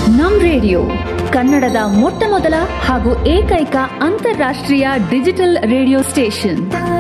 ನಮ್ ರೇಡಿಯೋ ಕನ್ನಡದ ಮೊಟ್ಟ ಮೊದಲ ಹಾಗೂ ಏಕೈಕ ಅಂತಾರಾಷ್ಟ್ರೀಯ digital radio station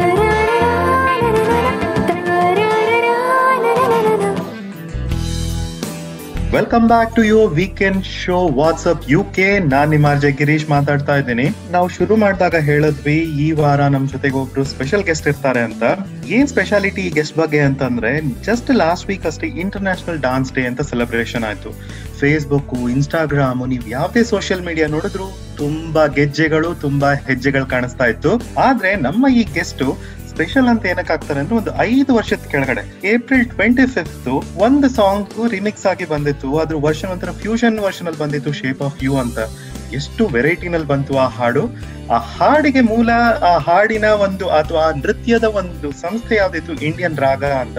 welcome back to your weekend show what's up U K ನಾನ್ ನಿಮ್ಮ ಅರ್ಜಯ್ ಗಿರೀಶ್ ಮಾತಾಡ್ತಾ ಇದ್ದೀನಿ ನಾವು ಶುರು ಮಾಡಿದಾಗ ಹೇಳಿದ್ವಿ ಈ ವಾರ ನಮ್ ಜೊತೆಗೆ ಒಬ್ರು ಸ್ಪೆಷಲ್ ಗೆಸ್ಟ್ ಇರ್ತಾರೆ ಅಂತ ಏನ್ ಸ್ಪೆಷಾಲಿಟಿ ಈ ಗೆಸ್ಟ್ ಬಗ್ಗೆ ಅಂತಂದ್ರೆ ಜಸ್ಟ್ ಲಾಸ್ಟ್ ವೀಕ್ ಅಷ್ಟೇ ಇಂಟರ್ನ್ಯಾಷನಲ್ ಡಾನ್ಸ್ ಡೇ ಅಂತ ಸೆಲೆಬ್ರೇಷನ್ ಆಯ್ತು ಫೇಸ್ಬುಕ್ ಇನ್ಸ್ಟಾಗ್ರಾಮ್ ನೀವು ಯಾವ್ದೇ ಸೋಷಿಯಲ್ ಮೀಡಿಯಾ ನೋಡಿದ್ರು ತುಂಬಾ ಗೆಜ್ಜೆಗಳು ತುಂಬಾ ಹೆಜ್ಜೆಗಳು ಕಾಣಿಸ್ತಾ ಇತ್ತು ಆದ್ರೆ ನಮ್ಮ ಈ ಗೆಸ್ಟ್ ಸ್ಪೆಷಲ್ ಅಂತ ಏನಕ್ಕೆ ಆಗ್ತಾರೆ ಅಂದ್ರೆ ಒಂದು ಐದು ವರ್ಷದ ಕೆಳಗಡೆ ಏಪ್ರಿಲ್ ಟ್ವೆಂಟಿ ಫಿಫ್ತ್ ಒಂದು ಸಾಂಗ್ ರಿಮಿಕ್ಸ್ ಆಗಿ ಬಂದಿತ್ತು ಅದ್ರ ವರ್ಷನ್ ಒಂಥರ ಫ್ಯೂಷನ್ ವರ್ಷನ್ ಅಲ್ಲಿ ಬಂದಿತ್ತು ಶೇಪ್ ಆಫ್ ಯು ಅಂತ ಎಷ್ಟು ವೆರೈಟಿನಲ್ಲಿ ಬಂತು ಆ ಹಾಡು ಆ ಹಾಡಿಗೆ ಮೂಲ ಆ ಹಾಡಿನ ಒಂದು ಅಥವಾ ಆ ನೃತ್ಯದ ಒಂದು ಸಂಸ್ಥೆ ಯಾವ್ದಿತ್ತು ಇಂಡಿಯನ್ ರಾಗ ಅಂತ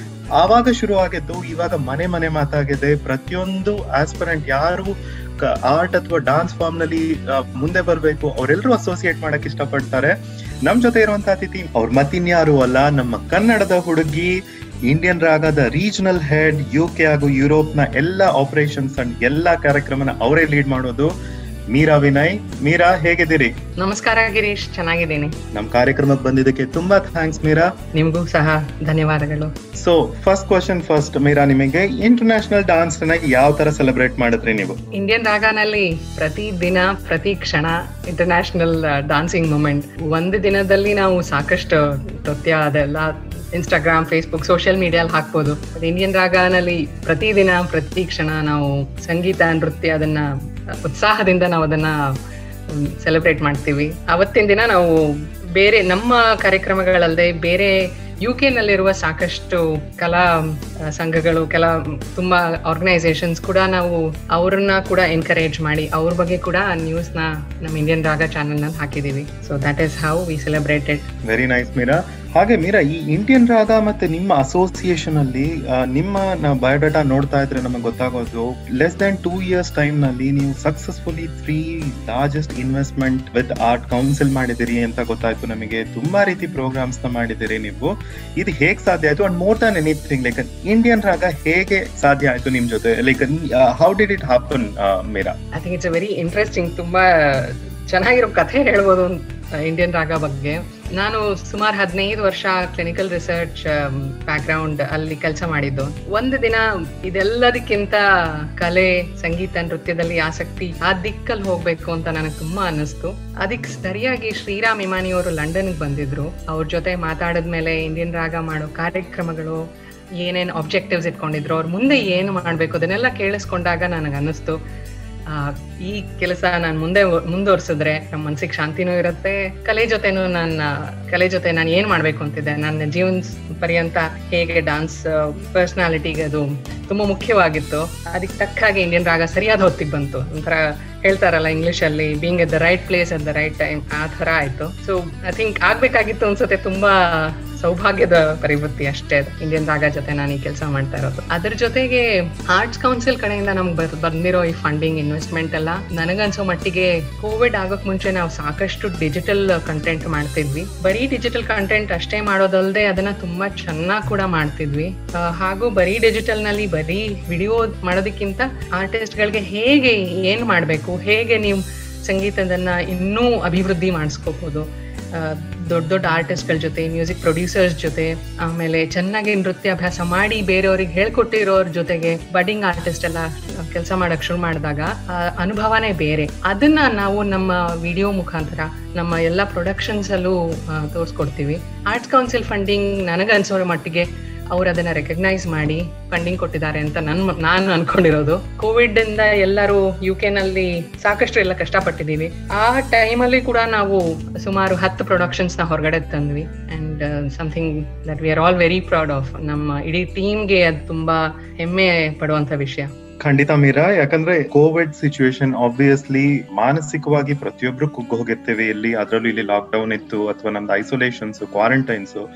ಆವಾಗ ಶುರು ಆಗಿದ್ದು ಇವಾಗ ಮನೆ ಮನೆ ಮಾತಾಗಿದೆ ಪ್ರತಿಯೊಂದು ಆಸ್ಪರೆಂಟ್ ಯಾರು ಆರ್ಟ್ ಅಥವಾ ಡಾನ್ಸ್ ಫಾರ್ಮ್ ನಲ್ಲಿ ಆ, ಮುಂದೆ ಬರಬೇಕು ಅವರೆಲ್ಲರೂ ಅಸೋಸಿಯೇಟ್ ಮಾಡಕ್ ಇಷ್ಟಪಡ್ತಾರೆ ನಮ್ ಜೊತೆ ಇರುವಂತ ಅತಿಥಿ ಅವ್ರ ಮತ್ತಿನ್ಯಾರು ಅಲ್ಲ ನಮ್ಮ ಕನ್ನಡದ ಹುಡುಗಿ ಇಂಡಿಯನ್ ರಾಗದ ರೀಜನಲ್ ಹೆಡ್ ಯು ಕೆ ಹಾಗೂ ಯುರೋಪ್ ನ ಎಲ್ಲಾ ಆಪರೇಷನ್ಸ್ ಅಂಡ್ ಎಲ್ಲಾ ಕಾರ್ಯಕ್ರಮನ ಅವರೇ ಲೀಡ್ ಮಾಡೋದು ಮೀರಾ ವಿನಯ್ ಮೀರಾ ಹೇಗಿದ್ದೀರಿ ನಮಸ್ಕಾರ ಗಿರೀಶ್ ಚೆನ್ನಾಗಿದ್ದೀನಿ ನಮ್ ಕಾರ್ಯಕ್ರಮಕ್ಕೆ ಬಂದಿದ್ದಕ್ಕೆ ತುಂಬಾ ಥ್ಯಾಂಕ್ಸ್ ಮೀರಾ ನಿಮಗೂ ಸಹ ಧನ್ಯವಾದಗಳು so first question first Meera ನಿಮಗೆ ಇಂಟರ್ನ್ಯಾಷನಲ್ ಡಾನ್ಸ್ ನ ಯಾವ ತರ ಸೆಲೆಬ್ರೇಟ್ ಮಾಡಿದ್ರಿ ನೀವು ಇಂಡಿಯನ್ ರಾಗಾನಲ್ಲಿ ಪ್ರತಿ ದಿನ ಪ್ರತಿ ಕ್ಷಣ ಇಂಟರ್ನ್ಯಾಷನಲ್ ಡಾನ್ಸಿಂಗ್ ಮೂಮೆಂಟ್ ಒಂದು ದಿನದಲ್ಲಿ ನಾವು ಸಾಕಷ್ಟು ನೃತ್ಯ ಅದೆಲ್ಲ ಇನ್ಸ್ಟಾಗ್ರಾಮ್ ಫೇಸ್ಬುಕ್ ಸೋಷಿಯಲ್ ಮೀಡಿಯಲ್ಲಿ ಹಾಕ್ಬೋದು ಇಂಡಿಯನ್ ರಾಗಾನಲ್ಲಿ ಪ್ರತಿದಿನ ಪ್ರತಿ ಕ್ಷಣ ನಾವು ಸಂಗೀತ ನೃತ್ಯ ಅದನ್ನ ಉತ್ಸಾಹದಿಂದ ನಾವು ಅದನ್ನ ಸೆಲೆಬ್ರೇಟ್ ಮಾಡ್ತೀವಿ ಅವತ್ತಿನ ದಿನ ನಾವು ಬೇರೆ ನಮ್ಮ ಕಾರ್ಯಕ್ರಮಗಳಲ್ಲದೆ ಬೇರೆ ಯು ನಲ್ಲಿರುವ ಸಾಕಷ್ಟು ಕಲಾ ಆ, ಸಂಘಗಳು ಕೆಲ ತುಂಬಾ ಆರ್ಗನೈಸೇಷನ್ಸ್ ಕೂಡ ನಾವು ಅವ್ರನ್ನ ಕೂಡ ಎನ್ಕರೇಜ್ ಮಾಡಿ ಅವ್ರ ಬಗ್ಗೆ ಕೂಡ ನ್ಯೂಸ್ ನ ನಮ್ಮ ಇಂಡಿಯನ್ ರಾಗ ಚಾನೆಲ್ ನಲ್ಲಿ ಹಾಕಿದೀವಿ so that is how we celebrated very nice Meera ಹಾಗೆ ಮೀರಾ ಈ ಇಂಡಿಯನ್ ರಾಗ ಮತ್ತೆ ನಿಮ್ಮ ಅಸೋಸಿಯೇಷನ್ ಅಲ್ಲಿ ಆ, ನಿಮ್ಮ ಬಯೋಡಾಟಾ ನೋಡ್ತಾ ಇದ್ರೆ ನಮಗೆ ಗೊತ್ತಾಗೋದು less than two years time ನಲ್ಲಿ ನೀವು successfully three largest investment with art council ಮಾಡಿದಿರಿ ಅಂತ ಗೊತ್ತಾಯ್ತು ನಮಗೆ ತುಂಬಾ ರೀತಿ ಪ್ರೋಗ್ರಾಮ್ಸ್ ನ ಮಾಡಿದಿರಿ ನೀವು ಇದು ಹೇಗ್ ಸಾಧ್ಯ ಆಯ್ತು and more than anything like Indian Raga ಹೇಗೆ ಸಾಧ್ಯ ಆಯ್ತು ನಿಮ್ ಜೊತೆ like how did it happen Meera I think it's very interesting ತುಂಬಾ ಚೆನ್ನಾಗಿರೋ ಕಥೆ ಹೇಳ್ಬೋದು ಇಂಡಿಯನ್ ರಾಗ ಬಗ್ಗೆ ನಾನು ಸುಮಾರು ಹದಿನೈದು ವರ್ಷ ಕ್ಲಿನಿಕಲ್ ರಿಸರ್ಚ್ ಬ್ಯಾಕ್ಗ್ರೌಂಡ್ ಅಲ್ಲಿ ಕೆಲಸ ಮಾಡಿದ್ದು ಒಂದು ದಿನ ಇದೆಲ್ಲದಕ್ಕಿಂತ ಕಲೆ ಸಂಗೀತ ನೃತ್ಯದಲ್ಲಿ ಆಸಕ್ತಿ ಆ ದಿಕ್ಕಲ್ಲಿ ಹೋಗ್ಬೇಕು ಅಂತ ನನಗೆ ತುಂಬಾ ಅನಿಸ್ತು ಅದಕ್ಕೆ ಸರಿಯಾಗಿ ಶ್ರೀರಾಮ್ ಇಮಾನಿ ಅವರು ಲಂಡನ್ಗೆ ಬಂದಿದ್ರು ಅವ್ರ ಜೊತೆ ಮಾತಾಡಿದ್ಮೇಲೆ ಇಂಡಿಯನ್ ರಾಗ ಮಾಡೋ ಕಾರ್ಯಕ್ರಮಗಳು ಏನೇನ್ ಆಬ್ಜೆಕ್ಟಿವ್ಸ್ ಇಟ್ಕೊಂಡಿದ್ರು ಅವ್ರು ಮುಂದೆ ಏನು ಮಾಡ್ಬೇಕು ಅದನ್ನೆಲ್ಲ ಕೇಳಿಸ್ಕೊಂಡಾಗ ನನಗೆ ಅನ್ನಿಸ್ತು ಆ, ಈ ಕೆಲಸ ನಾನು ಮುಂದೆ ಮುಂದುವರ್ಸಿದ್ರೆ ನಮ್ಮ ಮನ್ಸಿಗೆ ಶಾಂತಿನೂ ಇರುತ್ತೆ ಕಲೆ ಜೊತೆನೂ ನನ್ನ ಕಲೆ ಜೊತೆ ನಾನು ಏನ್ ಮಾಡ್ಬೇಕು ಅಂತಿದ್ದೆ ನನ್ನ ಜೀವನ ಪರ್ಯಂತ ಹೇಗೆ ಡಾನ್ಸ್ ಪರ್ಸನಾಲಿಟಿಗೆ ಅದು ತುಂಬಾ ಮುಖ್ಯವಾಗಿತ್ತು ಅದಕ್ಕೆ ತಕ್ಕ ಹಾಗೆ ಇಂಡಿಯನ್ ರಾಗ ಸರಿಯಾದ ಹೊತ್ತಿಗೆ ಬಂತು ಒಂಥರ ಹೇಳ್ತಾರಲ್ಲ ಇಂಗ್ಲಿಷ್ ಅಲ್ಲಿ being at the right place at the right time ಆ ತರ ಆಯ್ತು ಸೊ ಐ ಥಿಂಕ್ ಆಗ್ಬೇಕಾಗಿತ್ತು ಅನ್ಸುತ್ತೆ ತುಂಬಾ ಸೌಭಾಗ್ಯದ ಪರಿವೃತ್ತಿ ಅಷ್ಟೇ ಅದು. ಇಂಡಿಯನ್ ರಾಗ ಜೊತೆ ನಾನು ಈ ಕೆಲಸ ಮಾಡ್ತಾ ಇರೋದು ಅದ್ರ ಜೊತೆಗೆ ಆರ್ಟ್ಸ್ ಕೌನ್ಸಿಲ್ ಕಡೆಯಿಂದ ನಮ್ಗೆ ಬರ್ ಬಂದಿರೋ ಈ ಫಂಡಿಂಗ್ ಇನ್ವೆಸ್ಟ್ಮೆಂಟ್ ಎಲ್ಲ ನನಗನ್ಸೋ ಮಟ್ಟಿಗೆ ಕೋವಿಡ್ ಆಗೋಕ್ ಮುಂಚೆ ನಾವು ಸಾಕಷ್ಟು ಡಿಜಿಟಲ್ ಕಂಟೆಂಟ್ ಮಾಡ್ತಿದ್ವಿ ಬರೀ ಡಿಜಿಟಲ್ ಕಂಟೆಂಟ್ ಅಷ್ಟೇ ಮಾಡೋದಲ್ದೆ ಅದನ್ನ ತುಂಬಾ ಚೆನ್ನಾಗಿ ಕೂಡ ಮಾಡ್ತಿದ್ವಿ ಆ, ಹಾಗೂ ಬರೀ ಡಿಜಿಟಲ್ ನಲ್ಲಿ ಬರೀ ವಿಡಿಯೋ ಮಾಡೋದಕ್ಕಿಂತ ಆರ್ಟಿಸ್ಟ್ ಗಳಿಗೆ ಹೇಗೆ ಏನ್ ಮಾಡ್ಬೇಕು ಹೇಗೆ ನೀವು ಸಂಗೀತದನ್ನ ಇನ್ನೂ ಅಭಿವೃದ್ಧಿ ಮಾಡಿಸ್ಕೋಬಹುದು ದೊಡ್ಡ ದೊಡ್ಡ ಆರ್ಟಿಸ್ಟ್ಗಳ ಜೊತೆ ಮ್ಯೂಸಿಕ್ ಪ್ರೊಡ್ಯೂಸರ್ಸ್ ಜೊತೆ ಆಮೇಲೆ ಚೆನ್ನಾಗಿ ನೃತ್ಯ ಅಭ್ಯಾಸ ಮಾಡಿ ಬೇರೆಯವ್ರಿಗೆ ಹೇಳ್ಕೊಟ್ಟಿರೋರ್ ಜೊತೆಗೆ ಬಡಿಂಗ್ ಆರ್ಟಿಸ್ಟ್ ಎಲ್ಲ ಕೆಲಸ ಮಾಡಕ್ ಶುರು ಮಾಡಿದಾಗ ಆ ಅನುಭವನೇ ಬೇರೆ ಅದನ್ನ ನಾವು ನಮ್ಮ ವಿಡಿಯೋ ಮುಖಾಂತರ ನಮ್ಮ ಎಲ್ಲ ಪ್ರೊಡಕ್ಷನ್ಸ್ ಅಲ್ಲೂ ಆ, ತೋರ್ಸ್ಕೊಡ್ತೀವಿ ಆರ್ಟ್ಸ್ ಕೌನ್ಸಿಲ್ ಫಂಡಿಂಗ್ ನನಗನ್ಸೋ ಮಟ್ಟಿಗೆ ಅವ್ರು ಅದನ್ನ ರೆಕಗ್ನೈಸ್ ಮಾಡಿ ಫಂಡಿಂಗ್ ಕೊಟ್ಟಿದ್ದಾರೆ ಅಂತ ನನ್ ನಾನು ಅನ್ಕೊಂಡಿರೋದು ಕೋವಿಡ್ ಇಂದ ಎಲ್ಲರೂ ಯು ಕೆ ನಲ್ಲಿ ಸಾಕಷ್ಟು ಎಲ್ಲ ಕಷ್ಟಪಟ್ಟಿದೀವಿ ಆ ಟೈಮಲ್ಲಿ ಕೂಡ ನಾವು ಸುಮಾರು ಹತ್ತು ಪ್ರೊಡಕ್ಷನ್ಸ್ ನ ಹೊರಗಡೆ ತಂದ್ವಿ and something that we are all very proud of ನಮ್ಮ ಇಡೀ ಟೀಮ್ಗೆ ಅದು ತುಂಬಾ ಹೆಮ್ಮೆ ಪಡುವಂತ ವಿಷಯ ಖಂಡಿತ ಮೀರಾ ಯಾಕಂದ್ರೆ ಕೋವಿಡ್ ಸಿಚುವೇಶನ್ ಆಬ್ವಿಯಸ್ಲಿ ಮಾನಸಿಕವಾಗಿ ಪ್ರತಿಯೊಬ್ರು ಕುಗ್ಗು ಹೋಗಿರ್ತೇವೆ ಇಲ್ಲಿ ಅದರಲ್ಲೂ ಇಲ್ಲಿ ಲಾಕ್ ಡೌನ್ ಇತ್ತು ಅಥವಾ ನಮ್ದು ಐಸೋಲೇಷನ್ಸ್ ಕ್ವಾರಂಟೈನ್ಸ್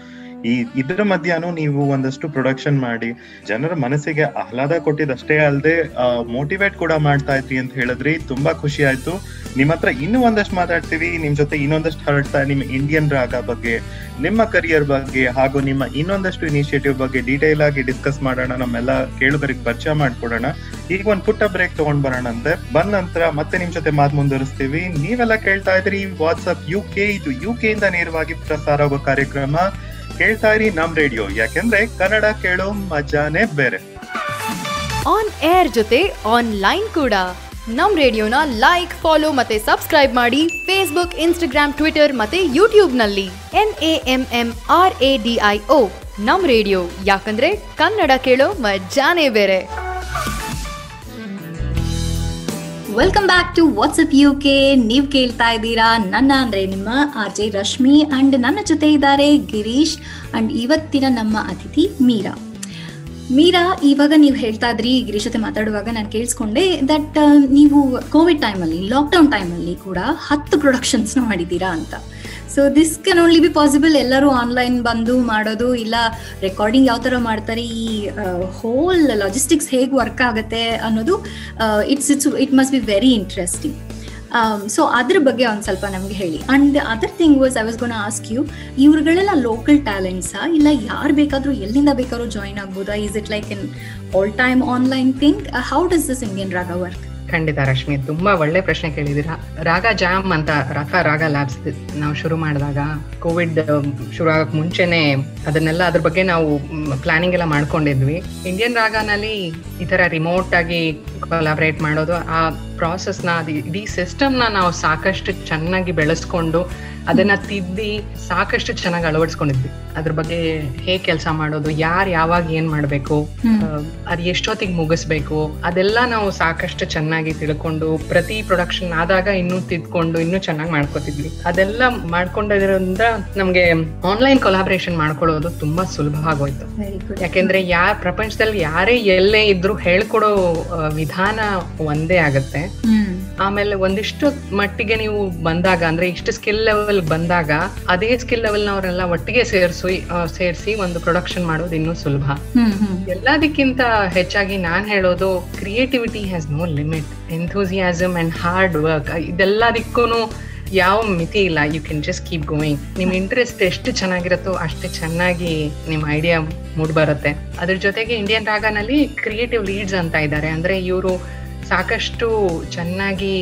ಈ ಇದ್ರ ಮಧ್ಯಾಹ್ನ ನೀವು ಒಂದಷ್ಟು ಪ್ರೊಡಕ್ಷನ್ ಮಾಡಿ ಜನರ ಮನಸ್ಸಿಗೆ ಆಹ್ಲಾದ ಕೊಟ್ಟಿದ್ದಷ್ಟೇ ಅಲ್ಲದೆ ಮೋಟಿವೇಟ್ ಕೂಡ ಮಾಡ್ತಾ ಇದ್ರಿ ಅಂತ ಹೇಳಿದ್ರಿ ತುಂಬಾ ಖುಷಿ ಆಯ್ತು ನಿಮ್ ಹತ್ರ ಇನ್ನೂ ಒಂದಷ್ಟು ಮಾತಾಡ್ತೀವಿ ನಿಮ್ ಜೊತೆ ಇನ್ನೊಂದಷ್ಟು ಹರಡ್ತಾ ನಿಮ್ಮ ಇಂಡಿಯನ್ ರಾಗ ಬಗ್ಗೆ ನಿಮ್ಮ ಕರಿಯರ್ ಬಗ್ಗೆ ಹಾಗೂ ನಿಮ್ಮ ಇನ್ನೊಂದಷ್ಟು ಇನಿಷಿಯೇಟಿವ್ ಬಗ್ಗೆ ಡೀಟೇಲ್ ಆಗಿ ಡಿಸ್ಕಸ್ ಮಾಡೋಣ ನಮ್ಮೆಲ್ಲ ಕೇಳುಗರಿಗೆ ಪರಿಚಯ ಮಾಡ್ಕೊಡೋಣ ಈಗ ಒಂದ್ ಪುಟ್ಟ ಬ್ರೇಕ್ ತಗೊಂಡ್ ಬರೋಣ ಅಂತೆ ಬಂದ ನಂತರ ಮತ್ತೆ ನಿಮ್ ಜೊತೆ ಮಾತು ಮುಂದುವರಿಸ್ತೀವಿ ನೀವೆಲ್ಲ ಕೇಳ್ತಾ ಇದ್ರಿ ವಾಟ್ಸ್ಆಪ್ ಯು ಕೆ ಇದು ಯು ಕೆ ಇಂದ ನೇರವಾಗಿ ಪ್ರಸಾರ ಆಗೋ ಕಾರ್ಯಕ್ರಮ ಕೇಳ್ತಾ ಇರಿ ನಮ್ ರೇಡಿಯೋ ಯಾಕೆಂದ್ರೆ ಕನ್ನಡ ಕೇಳೋ ಮಜಾನೇ ಬೇರೆ ಆನ್ ಏರ್ ಜೊತೆ ಆನ್ಲೈನ್ ಕೂಡ ನಮ್ ರೇಡಿಯೋನ ಲೈಕ್ ಫಾಲೋ ಮತ್ತೆ ಸಬ್ಸ್ಕ್ರೈಬ್ ಮಾಡಿ ಫೇಸ್ಬುಕ್ ಇನ್ಸ್ಟಾಗ್ರಾಮ್ ಟ್ವಿಟರ್ ಮತ್ತೆ ಯೂಟ್ಯೂಬ್ನಲ್ಲಿ N A M M R A D I O ನಮ್ ರೇಡಿಯೋ ಯಾಕಂದ್ರೆ ಕನ್ನಡ ಕೇಳೋ ಮಜಾನೇ ಬೇರೆ welcome back to what's up U K ನೀವು ಕೇಳ್ತಾ ಇದ್ದೀರಾ ನನ್ನ ಅಂದ್ರೆ ನಿಮ್ಮ ಆರ್ ಜೆ ರಶ್ಮಿ ಅಂಡ್ ನನ್ನ ಜೊತೆ ಇದ್ದಾರೆ ಗಿರೀಶ್ ಅಂಡ್ ಇವತ್ತಿನ ನಮ್ಮ ಅತಿಥಿ ಮೀರಾ ಮೀರಾ ಇವಾಗ ನೀವು ಹೇಳ್ತಾ ಇದ್ರಿ ಗಿರೀಶ್ ಜೊತೆ ಮಾತಾಡುವಾಗ ನಾನು ಕೇಳಿಸ್ಕೊಂಡೆ ದಟ್ ನೀವು ಕೋವಿಡ್ ಟೈಮಲ್ಲಿ ಲಾಕ್ಡೌನ್ ಟೈಮಲ್ಲಿ ಕೂಡ ಹತ್ತು ಪ್ರೊಡಕ್ಷನ್ಸ್ನ ಮಾಡಿದ್ದೀರಾ ಅಂತ so this can only be possible ಎಲ್ಲರೂ ಆನ್ಲೈನ್ ಬಂದು ಮಾಡೋದು ಇಲ್ಲ ರೆಕಾರ್ಡಿಂಗ್ ಯಾವ ಥರ ಮಾಡ್ತಾರೆ ಈ ಹೋಲ್ ಲಾಜಿಸ್ಟಿಕ್ಸ್ ಹೇಗೆ ವರ್ಕ್ ಆಗುತ್ತೆ ಅನ್ನೋದು it's it's it must be very interesting so ಅದ್ರ ಬಗ್ಗೆ ಒಂದು ಸ್ವಲ್ಪ ನಮ್ಗೆ ಹೇಳಿ and other thing was I was gonna ask you ಇವ್ರುಗಳೆಲ್ಲ ಲೋಕಲ್ ಟ್ಯಾಲೆಂಟ್ಸಾ ಇಲ್ಲ ಯಾರು ಬೇಕಾದ್ರೂ ಎಲ್ಲಿಂದ ಬೇಕಾದ್ರೂ ಜಾಯಿನ್ ಆಗ್ಬೋದಾ is it like an all time online thing how does this Indian Raga work ಖಂಡಿತ ರಶ್ಮಿ ತುಂಬಾ ಒಳ್ಳೆ ಪ್ರಶ್ನೆ ಕೇಳಿದಿರಾ ರಾಗ ಜಾಮ್ ಅಂತ ರಾಗ ರಾಗ ಲ್ಯಾಬ್ಸ್ ನಾವು ಶುರು ಮಾಡಿದಾಗ ಕೋವಿಡ್ ಶುರು ಆಗಕ್ ಮುಂಚೆನೆ ಅದನ್ನೆಲ್ಲ ಅದ್ರ ಬಗ್ಗೆ ನಾವು ಪ್ಲಾನಿಂಗ್ ಎಲ್ಲ ಮಾಡ್ಕೊಂಡಿದ್ವಿ ಇಂಡಿಯನ್ ರಾಗನಲ್ಲಿ ಈ ತರ ರಿಮೋಟ್ ಆಗಿ ಕೊಲಾಬ್ರೇಟ್ ಮಾಡೋದು ಆ ಪ್ರಾಸೆಸ್ನ ಇಡೀ ಸಿಸ್ಟಮ್ನ ನಾವು ಸಾಕಷ್ಟು ಚೆನ್ನಾಗಿ ಬೆಳೆಸ್ಕೊಂಡು ಅದನ್ನ ತಿದ್ದಿ ಸಾಕಷ್ಟು ಚೆನ್ನಾಗಿ ಅಳವಡಿಸ್ಕೊಂಡಿದ್ವಿ ಅದ್ರ ಬಗ್ಗೆ ಹೇಗ್ ಕೆಲಸ ಮಾಡೋದು ಯಾರು ಯಾವಾಗ ಏನ್ ಮಾಡ್ಬೇಕು ಅದ್ ಎಷ್ಟೊತ್ತಿಗೆ ಮುಗಿಸ್ಬೇಕು ಅದೆಲ್ಲ ನಾವು ಸಾಕಷ್ಟು ಚೆನ್ನಾಗಿ ತಿಳ್ಕೊಂಡು ಪ್ರತಿ ಪ್ರೊಡಕ್ಷನ್ ಆದಾಗ ಇನ್ನೂ ತಿದ್ಕೊಂಡು ಇನ್ನೂ ಚೆನ್ನಾಗಿ ಮಾಡ್ಕೋತಿದ್ವಿ ಅದೆಲ್ಲ ಮಾಡ್ಕೊಂಡಿರೋದ್ರಿಂದ ನಮ್ಗೆ ಆನ್ಲೈನ್ ಕೊಲಾಬ್ರೇಷನ್ ಮಾಡ್ಕೊಳ್ಳೋದು ತುಂಬಾ ಸುಲಭ ಆಗೋಯ್ತು ಯಾಕೆಂದ್ರೆ ಯಾ ಪ್ರಪಂಚದಲ್ಲಿ ಯಾರೇ ಎಲ್ಲೇ ಇದ್ರು ಹೇಳ್ಕೊಡೋ ವಿಧಾನ ಒಂದೇ ಆಗತ್ತೆ ಆಮೇಲೆ ಒಂದಿಷ್ಟು ಮಟ್ಟಿಗೆ ನೀವು ಬಂದಾಗ ಅಂದ್ರೆ ಇಷ್ಟು ಸ್ಕಿಲ್ ಲೆವೆಲ್ ಬಂದಾಗ ಅದೇ ಸ್ಕಿಲ್ ಲೆವೆಲ್ ಅವರೆಲ್ಲ ಒಟ್ಟಿಗೆ ಸೇರಿಸಿ ಸೇರಿಸಿ ಒಂದು ಪ್ರೊಡಕ್ಷನ್ ಮಾಡೋದು ಇನ್ನೂ ಸುಲಭ ಎಲ್ಲದಕ್ಕಿಂತ ಹೆಚ್ಚಾಗಿ ನಾನ್ ಹೇಳೋದು creativity has no limit enthusiasm and hard work ಇದೆಲ್ಲದಕ್ಕೂ ಯಾವ ಮಿತಿ ಇಲ್ಲ you can just keep going ನಿಮ್ ಇಂಟ್ರೆಸ್ಟ್ ಎಷ್ಟು ಚೆನ್ನಾಗಿರುತ್ತೋ ಅಷ್ಟೇ ಚೆನ್ನಾಗಿ ನಿಮ್ ಐಡಿಯಾ ಮೂಡ್ ಬರುತ್ತೆ ಅದ್ರ ಜೊತೆಗೆ ಇಂಡಿಯನ್ ರಾಗನಲ್ಲಿ ಕ್ರಿಯೇಟಿವ್ ಲೀಡ್ಸ್ ಅಂತ ಇದ್ದಾರೆ ಅಂದ್ರೆ ಇವರು ಸಾಕಷ್ಟು ಚೆನ್ನಾಗಿ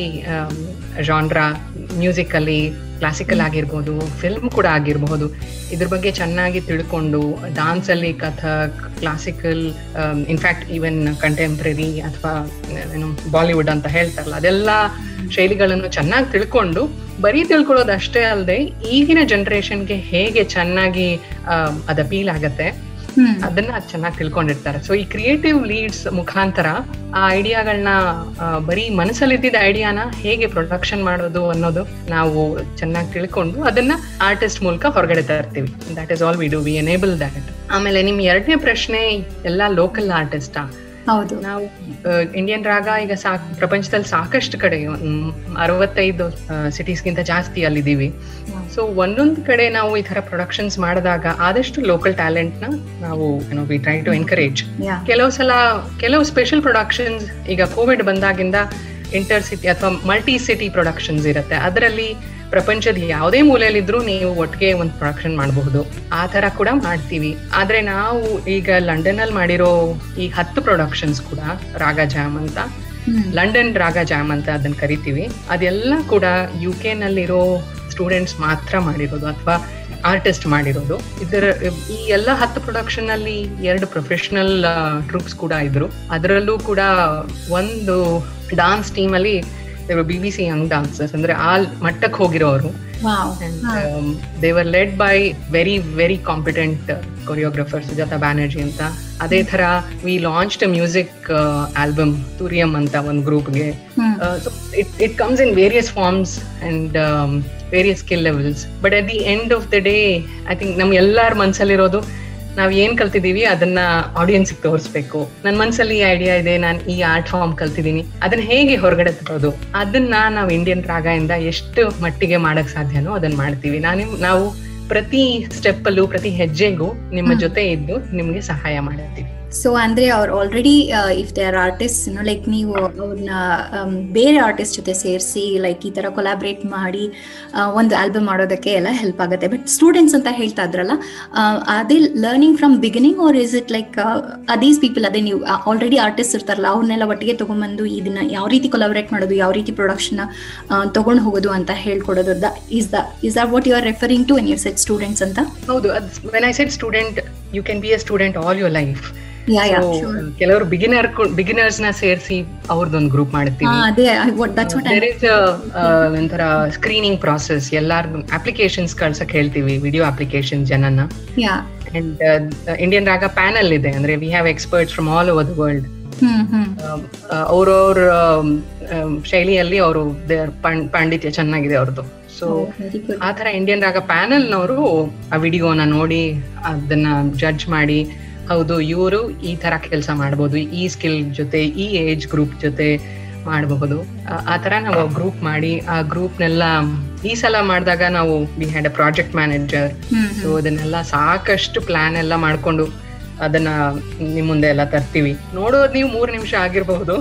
ಜಾನ್ರಾ ಮ್ಯೂಸಿಕಲ್ಲಿ ಕ್ಲಾಸಿಕಲ್ ಆಗಿರ್ಬೋದು ಫಿಲ್ಮ್ ಕೂಡ ಆಗಿರಬಹುದು ಇದ್ರ ಬಗ್ಗೆ ಚೆನ್ನಾಗಿ ತಿಳ್ಕೊಂಡು ಡಾನ್ಸ್ ಅಲ್ಲಿ Kathak classical in fact even contemporary ಅಥವಾ ಏನು ಬಾಲಿವುಡ್ ಅಂತ ಹೇಳ್ತಾರಲ್ಲ ಅದೆಲ್ಲ ಶೈಲಿಗಳನ್ನು ಚೆನ್ನಾಗಿ ತಿಳ್ಕೊಂಡು ಬರೀ ತಿಳ್ಕೊಳ್ಳೋದು ಅಷ್ಟೇ ಅಲ್ಲದೆ ಈಗಿನ ಜನರೇಷನ್ಗೆ ಹೇಗೆ ಚೆನ್ನಾಗಿ ಅದ ಅಪೀಲ್ ಆಗತ್ತೆ ಅದನ್ನ ಚೆನ್ನಾಗಿ ತಿಳ್ಕೊಂಡಿರ್ತಾರೆ ಸೊ ಈ ಕ್ರಿಯೇಟಿವ್ ಲೀಡ್ಸ್ ಮುಖಾಂತರ ಆ ಐಡಿಯಾಗಳನ್ನ ಬರೀ ಮನಸ್ಸಲ್ಲಿ ಇದ್ದಿದ್ದ ಐಡಿಯಾನ ಹೇಗೆ ಪ್ರೊಡಕ್ಷನ್ ಮಾಡೋದು ಅನ್ನೋದು ನಾವು ಚೆನ್ನಾಗಿ ತಿಳ್ಕೊಂಡು ಅದನ್ನ ಆರ್ಟಿಸ್ಟ್ ಮೂಲಕ ಹೊರಗಡೆ ತರ್ತೀವಿ that is all we do we enable that ಆಮೇಲೆ ನಿಮ್ ಎರಡನೇ ಪ್ರಶ್ನೆ ಎಲ್ಲಾ ಲೋಕಲ್ ಆರ್ಟಿಸ್ಟಾ ಹೌದು ನಾವು ಇಂಡಿಯನ್ ರಾಗ ಈಗ ಸಾ ಪ್ರಪಂಚದಲ್ಲಿ ಸಾಕಷ್ಟು ಕಡೆ ಅರವತ್ತೈದು ಸಿಟೀಸ್ಗಿಂತ ಜಾಸ್ತಿ ಅಲ್ಲಿದ್ದೀವಿ ಸೊ ಒಂದೊಂದು ಕಡೆ ನಾವು ಈ ತರ ಪ್ರೊಡಕ್ಷನ್ಸ್ ಮಾಡಿದಾಗ ಆದಷ್ಟು ಲೋಕಲ್ ಟ್ಯಾಲೆಂಟ್ ನ ನಾವು ಏನೋ ವಿ ಟ್ರೈ ಟು ಎನ್ಕರೇಜ್ ಕೆಲವು ಸಲ ಕೆಲವು ಸ್ಪೆಷಲ್ ಪ್ರೊಡಕ್ಷನ್ಸ್ ಈಗ ಕೋವಿಡ್ ಬಂದಾಗಿಂದ ಇಂಟರ್ ಸಿಟಿ ಅಥವಾ ಮಲ್ಟಿ ಸಿಟಿ ಪ್ರೊಡಕ್ಷನ್ಸ್ ಇರುತ್ತೆ ಅದರಲ್ಲಿ ಪ್ರಪಂಚದ ಯಾವುದೇ ಮೂಲೆಯಲ್ಲಿದ್ರು ನೀವು ಒಟ್ಟಿಗೆ ಒಂದು ಪ್ರೊಡಕ್ಷನ್ ಮಾಡಬಹುದು ಆ ತರ ಕೂಡ ಮಾಡ್ತೀವಿ ಆದ್ರೆ ನಾವು ಈಗ ಲಂಡನ್ ಅಲ್ಲಿ ಮಾಡಿರೋ ಈ ಹತ್ತು ಪ್ರೊಡಕ್ಷನ್ಸ್ ಕೂಡ ರಾಗ ಜಾಮ್ ಅಂತ ಲಂಡನ್ ರಾಗ ಜಾಮ್ ಅಂತ ಅದನ್ನ ಕರಿತೀವಿ ಅದೆಲ್ಲ ಕೂಡ ಯು ಕೆ ನಲ್ಲಿರೋ ಸ್ಟೂಡೆಂಟ್ಸ್ ಮಾತ್ರ ಮಾಡಿರೋದು ಅಥವಾ ಆರ್ಟಿಸ್ಟ್ ಮಾಡಿರೋದು ಇದರ ಈ ಎಲ್ಲ ಹತ್ತು ಪ್ರೊಡಕ್ಷನ್ ಅಲ್ಲಿ ಎರಡು ಪ್ರೊಫೆಷನಲ್ ಟ್ರೂಪ್ಸ್ ಕೂಡ ಇದ್ರು ಅದರಲ್ಲೂ ಕೂಡ ಒಂದು ಡಾನ್ಸ್ ಟೀಮ್ ಅಲ್ಲಿ B B C young dancers ಅಂದ್ರೆ ಆ ಮಟ್ಟಕ್ಕೆ ಹೋಗಿರೋರು they're led by very very competent choreographer Sujata Banerjee ಅಂತ ಅದೇ ತರ we launch music album Turiyam ಅಂತ ಒಂದು ಗ್ರೂಪ್ಗೆ it it comes in various forms and various skill levels but at the end of the day I think ನಮ್ ಎಲ್ಲಾರ ಮನ್ಸಲ್ಲಿರೋದು ನಾವ್ ಏನ್ ಕಲ್ತಿದೀವಿ ಅದನ್ನ ಆಡಿಯನ್ಸ್ ತೋರಿಸ್ಬೇಕು ನನ್ ಮನ್ಸಲ್ಲಿ ಈ ಐಡಿಯಾ ಇದೆ ನಾನು ಈ ಆರ್ಟ್ ಫಾರ್ಮ್ ಕಲ್ತಿದೀನಿ ಅದನ್ನ ಹೇಗೆ ಹೊರಗಡೆ ತರೋದು ಅದನ್ನ ನಾವು ಇಂಡಿಯನ್ ರಾಗ ಇಂದ ಎಷ್ಟು ಮಟ್ಟಿಗೆ ಮಾಡಕ್ ಸಾಧ್ಯನೋ ಅದನ್ನ ಮಾಡ್ತೀವಿ ನಾನು ನಾವು ಪ್ರತಿ ಸ್ಟೆಪ್ ಅಲ್ಲೂ ಪ್ರತಿ ಹೆಜ್ಜೆಗೂ ನಿಮ್ಮ ಹ್ಮ್. ಜೊತೆ ಇದ್ದು ನಿಮ್ಗೆ ಸಹಾಯ ಮಾಡ್ತೀವಿ ಸೊ ಅಂದ್ರೆ ಅವ್ರು already if they are artist like ನೀವು ಅವ್ರನ್ನ ಬೇರೆ ಆರ್ಟಿಸ್ಟ್ ಜೊತೆ ಸೇರಿಸಿ ಲೈಕ್ ಈ ತರ ಕೊಲಾಬ್ರೇಟ್ ಮಾಡಿ ಆ, ಒಂದು ಆಲ್ಬಮ್ ಮಾಡೋದಕ್ಕೆ ಎಲ್ಲ ಹೆಲ್ಪ್ ಆಗುತ್ತೆ ಬಟ್ ಸ್ಟೂಡೆಂಟ್ಸ್ ಅಂತ ಹೇಳ್ತಾ ಇದ್ರಲ್ಲ ಆ, ಅದೇ learning from beginning or is it like these people ಅದೇ ನೀವು ಆಲ್ರೆಡಿ ಆರ್ಟಿಸ್ಟ್ ಇರ್ತಾರಲ್ಲ ಅವ್ರನ್ನೆಲ್ಲ ಒಟ್ಟಿಗೆ ತಗೊಂಡ್ಬಂದು ಇದನ್ನ ಯಾವ ರೀತಿ ಕೊಲಾಬ್ರೇಟ್ ಮಾಡೋದು ಯಾವ ರೀತಿ ಪ್ರೊಡಕ್ಷನ್ ತಗೊಂಡು ಹೋಗೋದು ಅಂತ ಹೇಳ್ಕೊಡೋದು is the is that what you are referring to when you said students ಅಂತ ಹೌದು when I said student you can be a student all your life ya ya ಕೆಲವರು ಬಿಗಿನರ್ ಬಿಗಿನರ್ಸ್ ನ ಸೇರಿಸಿ ಅವ್ರದ್ದೊಂದು ಗ್ರೂಪ್ ಮಾಡ್ತೀವಿ ಅದೇ ದಟ್ಸ್ ವಾಟ್ ದೇರ್ ಇಸ್ ಒಂಥರ screening process ಎಲ್ಲಾರ್ಗು ಅಪ್ಲಿಕೇಶನ್ಸ್ ಕಳ್ಸಕ್ ಹೇಳ್ತೀವಿ ವಿಡಿಯೋ ಅಪ್ಲಿಕೇಶನ್ ಜನನ ya and Indian Raga panel ಇದೆ ಅಂದ್ರೆ we have experts from all over the world hmm hmm ಅವ್ರವ್ರ ಶೈಲಿಯಲ್ಲಿ ಅವರು ಪಾಂಡಿತ್ಯ ಚೆನ್ನಾಗಿದೆ ಅವ್ರದ್ದು ಸೊ ವೆರಿ ಗುಡ್ ಆ ತರ ಇಂಡಿಯನ್ ರಾಗ ಪ್ಯಾನಲ್ ನವರು ಆ ವಿಡಿಯೋನ ನೋಡಿ ಅದನ್ನ ಜಡ್ಜ್ ಮಾಡಿ ಹೌದು ಇವರು ಈ ತರ ಕೆಲಸ ಮಾಡಬಹುದು ಈ ಸ್ಕಿಲ್ ಜೊತೆ ಈ ಏಜ್ ಗ್ರೂಪ್ ಜೊತೆ ಮಾಡಬಹುದು ಆ- ಆ ತರ ನಾವು ಗ್ರೂಪ್ ಮಾಡಿ ಆ ಗ್ರೂಪ್ನೆಲ್ಲ ಈ ಸಲ ಮಾಡಿದಾಗ ನಾವು we had a project manager hmm so ಅದನ್ನೆಲ್ಲ ಸಾಕಷ್ಟು ಪ್ಲಾನ್ ಎಲ್ಲ ಮಾಡ್ಕೊಂಡು ಅದನ್ನ ನಿಮ್ ಮುಂದೆ ಎಲ್ಲ ತರ್ತೀವಿ ನೋಡೋದ್ ನೀವು ಮೂರ್ ನಿಮಿಷ ಆಗಿರ್ಬಹುದು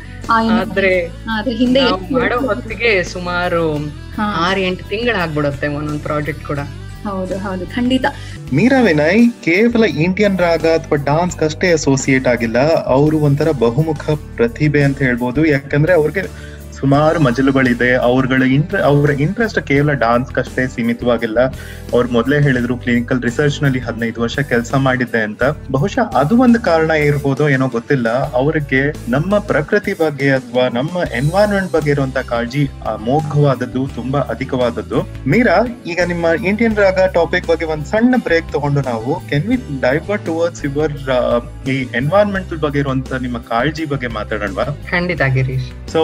ಆದ್ರೆ ಅದ್ರ ಹಿಂದೆ ನಾವು ಮಾಡೋ ಹೊತ್ತಿಗೆ ಸುಮಾರು ಹಾ. ಆರ್ ಎಂಟು ತಿಂಗಳಾಗ್ಬಿಡುತ್ತೆ ಒಂದೊಂದು ಪ್ರಾಜೆಕ್ಟ್ ಕೂಡ ಹೌದು ಹೌದು ಖಂಡಿತ ಮೀರಾ ವಿನಯ್ ಕೇವಲ ಇಂಡಿಯನ್ ರಾಗ ಅಥವಾ ಡಾನ್ಸ್ ಅಷ್ಟೇ ಅಸೋಸಿಯೇಟ್ ಆಗಿಲ್ಲ ಅವರು ಒಂಥರ ಬಹುಮುಖ ಪ್ರತಿಭೆ ಅಂತ ಹೇಳ್ಬೋದು ಯಾಕಂದ್ರೆ ಅವ್ರಿಗೆ ಸುಮಾರು ಮಜಲುಗಳಿದೆ ಅವ್ರಗಳ ಇಂಟ್ರ ಅವರ ಇಂಟ್ರೆಸ್ಟ್ ಕೇವಲ ಡಾನ್ಸ್ ಅಷ್ಟೇ ಸೀಮಿತವಾಗಿಲ್ಲ ಅವ್ರು ಮೊದಲೇ ಹೇಳಿದ್ರು ಕ್ಲಿನಿಕಲ್ ರಿಸರ್ಚ್ ನಲ್ಲಿ ಹದಿನೈದು ವರ್ಷ ಕೆಲಸ ಮಾಡಿದ್ದೆ ಅಂತ ಬಹುಶಃ ಅದು ಒಂದು ಕಾರಣ ಇರ್ಬೋದೋ ಏನೋ ಗೊತ್ತಿಲ್ಲ ಅವರಿಗೆ ನಮ್ಮ ಪ್ರಕೃತಿ ಬಗ್ಗೆ ಅಥವಾ ನಮ್ಮ ಎನ್ವೈರನ್ಮೆಂಟ್ ಬಗ್ಗೆ ಇರುವಂತ ಕಾಳಜಿ ಅಮೋಘವಾದದ್ದು ತುಂಬಾ ಅಧಿಕವಾದದ್ದು ಮೀರಾ ಈಗ ನಿಮ್ಮ ಇಂಡಿಯನ್ ರಾಗ ಟಾಪಿಕ್ ಬಗ್ಗೆ ಒಂದ್ ಸಣ್ಣ ಬ್ರೇಕ್ ತಗೊಂಡು ನಾವು can we divert towards your ಈ ಎನ್ವೈರನ್ಮೆಂಟಲ್ ಬಗ್ಗೆ ಇರುವಂತ ನಿಮ್ಮ ಕಾಳಜಿ ಬಗ್ಗೆ ಮಾತಾಡೋಣವಾ ಖಂಡಿತ Girish so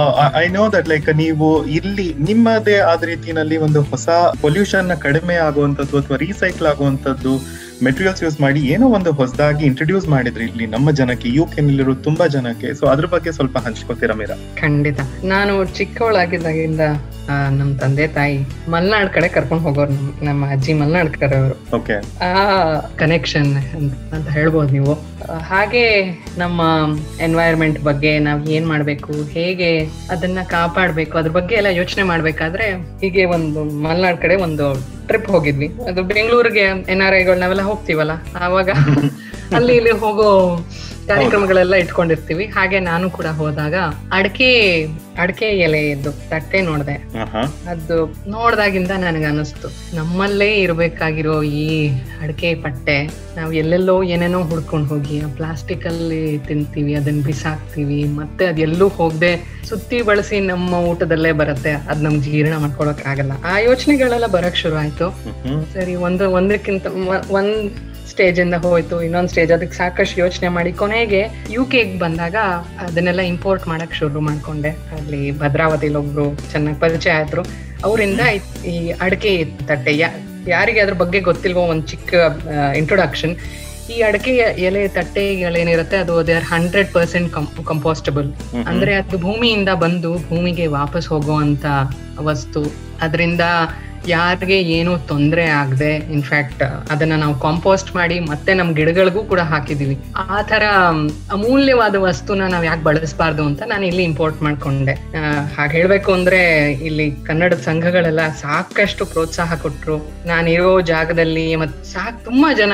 I know that like ನೀವು ಇಲ್ಲಿ ನಿಮ್ಮದೇ ಆದ ರೀತಿನಲ್ಲಿ ಒಂದು ಹೊಸ ಪೊಲ್ಯೂಷನ್ ಕಡಿಮೆ ಆಗುವಂತದ್ದು ಅಥವಾ ರೀಸೈಕಲ್ ಆಗುವಂತದ್ದು ಮೆಟೀರಿಯಲ್ಸ್ ಯೂಸ್ ಮಾಡಿ ಏನೋ ಒಂದು ಹೊಸದಾಗಿ ಇಂಟ್ರೊಡ್ಯೂಸ್ ಮಾಡಿದ್ರಿ ಇಲ್ಲಿ ನಮ್ಮ ಜನಕ್ಕೆ ಯು ಕೆನಲ್ಲಿರೋ ತುಂಬಾ ಜನಕ್ಕೆ ಸೊ ಅದ್ರ ಬಗ್ಗೆ ಸ್ವಲ್ಪ ಹಂಚ್ಕೋತೀರಾ ಮೀರಾ ಖಂಡಿತ ನಾನು ಚಿಕ್ಕವಳಾಗಿದ್ದಾಗಿಂದ ಆ, ನಮ್ ತಂದೆ ತಾಯಿ ಮಲ್ನಾಡ್ ಕಡೆ ಕರ್ಕೊಂಡು ಹೋಗೋರು ನಮ್- ನಮ್ಮ ಅಜ್ಜಿ ಮಲ್ನಾಡ್ ಕಡೆ ಅವರು ಓಕೆ ಆ ಕನೆಕ್ಷನ್ ಅಂತ ಹೇಳ್ಬೋದು ನೀವು ಆ, ಹಾಗೆ ನಮ್ಮ ಎನ್ವೈರ್ಮೆಂಟ್ ಬಗ್ಗೆ ನಾವ್ ಏನ್ ಮಾಡ್ಬೇಕು ಹೇಗೆ ಅದನ್ನ ಕಾಪಾಡ್ಬೇಕು ಅದ್ರ ಬಗ್ಗೆ ಎಲ್ಲ ಯೋಚನೆ ಮಾಡ್ಬೇಕಾದ್ರೆ ಹೀಗೆ ಒಂದು ಮಲ್ನಾಡ್ ಕಡೆ ಒಂದು ಟ್ರಿಪ್ ಹೋಗಿದ್ವಿ ಅದು ಬೆಂಗಳೂರಿಗೆ ಎನ್ ಆರ್ ಐಗಳು ನಾವೆಲ್ಲ ಹೋಗ್ತೀವಲ್ಲ ಆವಾಗ ಅಲ್ಲಿ ಇಲ್ಲಿ ಹೋಗೋ ಕಾರ್ಯಕ್ರಮಗಳೆಲ್ಲ ಇಟ್ಕೊಂಡಿರ್ತೀವಿ ಹಾಗೆ ನಾನು ಕೂಡ ಹೋದಾಗ ಅಡಕೆ ಅಡಕೆ ಎಲೆ ಇದ್ದು ತಟ್ಟೆ ನೋಡ್ದೆ ಅದು ನೋಡ್ದಾಗಿಂದ ನನಗೆ ಅನಿಸ್ತು ನಮ್ಮಲ್ಲೇ ಇರ್ಬೇಕಾಗಿರೋ ಈ ಅಡಕೆ ಪಟ್ಟೆ ನಾವು ಎಲ್ಲೆಲ್ಲೋ ಏನೇನೋ ಹುಡ್ಕೊಂಡು ಹೋಗಿ ಆ ಪ್ಲಾಸ್ಟಿಕ್ ಅಲ್ಲಿ ತಿಂತೀವಿ ಅದನ್ನ ಬಿಸಾಕ್ತಿವಿ ಮತ್ತೆ ಅದೆಲ್ಲೂ ಹೋಗದೆ ಸುತ್ತಿ ಬಳಸಿ ನಮ್ಮ ಊಟದಲ್ಲೇ ಬರುತ್ತೆ ಅದ್ ನಮ್ಗೆ ಜೀರ್ಣ ಮಾಡ್ಕೊಳಕ್ ಆಗಲ್ಲ ಆ ಯೋಚನೆಗಳೆಲ್ಲ ಬರಕ್ ಶುರು ಆಯ್ತು ಸರಿ ಒಂದು ಒಂದಕ್ಕಿಂತ ಮ- ಒಂದ್ ಸ್ಟೇಜ್ ಇಂದ ಹೋಯ್ತು ಇನ್ನೊಂದ್ ಸ್ಟೇಜ್ ಅದಕ್ಕೆ ಸಾಕಷ್ಟು ಯೋಚನೆ ಮಾಡಿ ಕೊನೆಗೆ ಯು ಕೆಗ್ ಬಂದಾಗ ಅದನ್ನೆಲ್ಲ ಇಂಪೋರ್ಟ್ ಮಾಡಕ್ ಶುರು ಮಾಡ್ಕೊಂಡೆ ಅಲ್ಲಿ ಭದ್ರಾವತಿಲಿ ಒಬ್ರು ಚೆನ್ನಾಗಿ ಪರಿಚಯ ಆಯ್ತು ಅವರಿಂದ ಈ ಅಡಕೆ ತಟ್ಟೆ ಯಾ- ಯಾರಿಗೆ ಅದ್ರ ಬಗ್ಗೆ ಗೊತ್ತಿಲ್ವೋ ಒಂದ್ ಚಿಕ್ಕ ಇಂಟ್ರೊಡಕ್ಷನ್ ಈ ಅಡಕೆ ಎಲೆ ತಟ್ಟೆಗಳೇನಿರುತ್ತೆ ಅದು they are hundred percent compostable ಅಂದ್ರೆ ಅದು ಭೂಮಿಯಿಂದ ಬಂದು ಭೂಮಿಗೆ ವಾಪಸ್ ಹೋಗುವಂತ ವಸ್ತು ಅದರಿಂದ ಯಾರಿಗೆ ಏನೂ ತೊಂದರೆ ಆಗದೆ ಇನ್ಫ್ಯಾಕ್ಟ್ ಅದನ್ನ ನಾವು ಕಾಂಪೋಸ್ಟ್ ಮಾಡಿ ಮತ್ತೆ ನಮ್ ಗಿಡಗಳಿಗೂ ಕೂಡ ಹಾಕಿದೀವಿ ಆ ತರ ಅಮೂಲ್ಯವಾದ ವಸ್ತುನ ನಾವ್ ಯಾಕೆ ಬಳಸಬಾರ್ದು ಅಂತ ನಾನು ಇಲ್ಲಿ ಇಂಪೋರ್ಟ್ ಮಾಡ್ಕೊಂಡೆ ಹಾಗೆ ಹೇಳ್ಬೇಕು ಅಂದ್ರೆ ಇಲ್ಲಿ ಕನ್ನಡದ ಸಂಘಗಳೆಲ್ಲ ಸಾಕಷ್ಟು ಪ್ರೋತ್ಸಾಹ ಕೊಟ್ರು ನಾನಿರೋ ಜಾಗದಲ್ಲಿ ಮತ್ ಸಾಕ್ ತುಂಬಾ ಜನ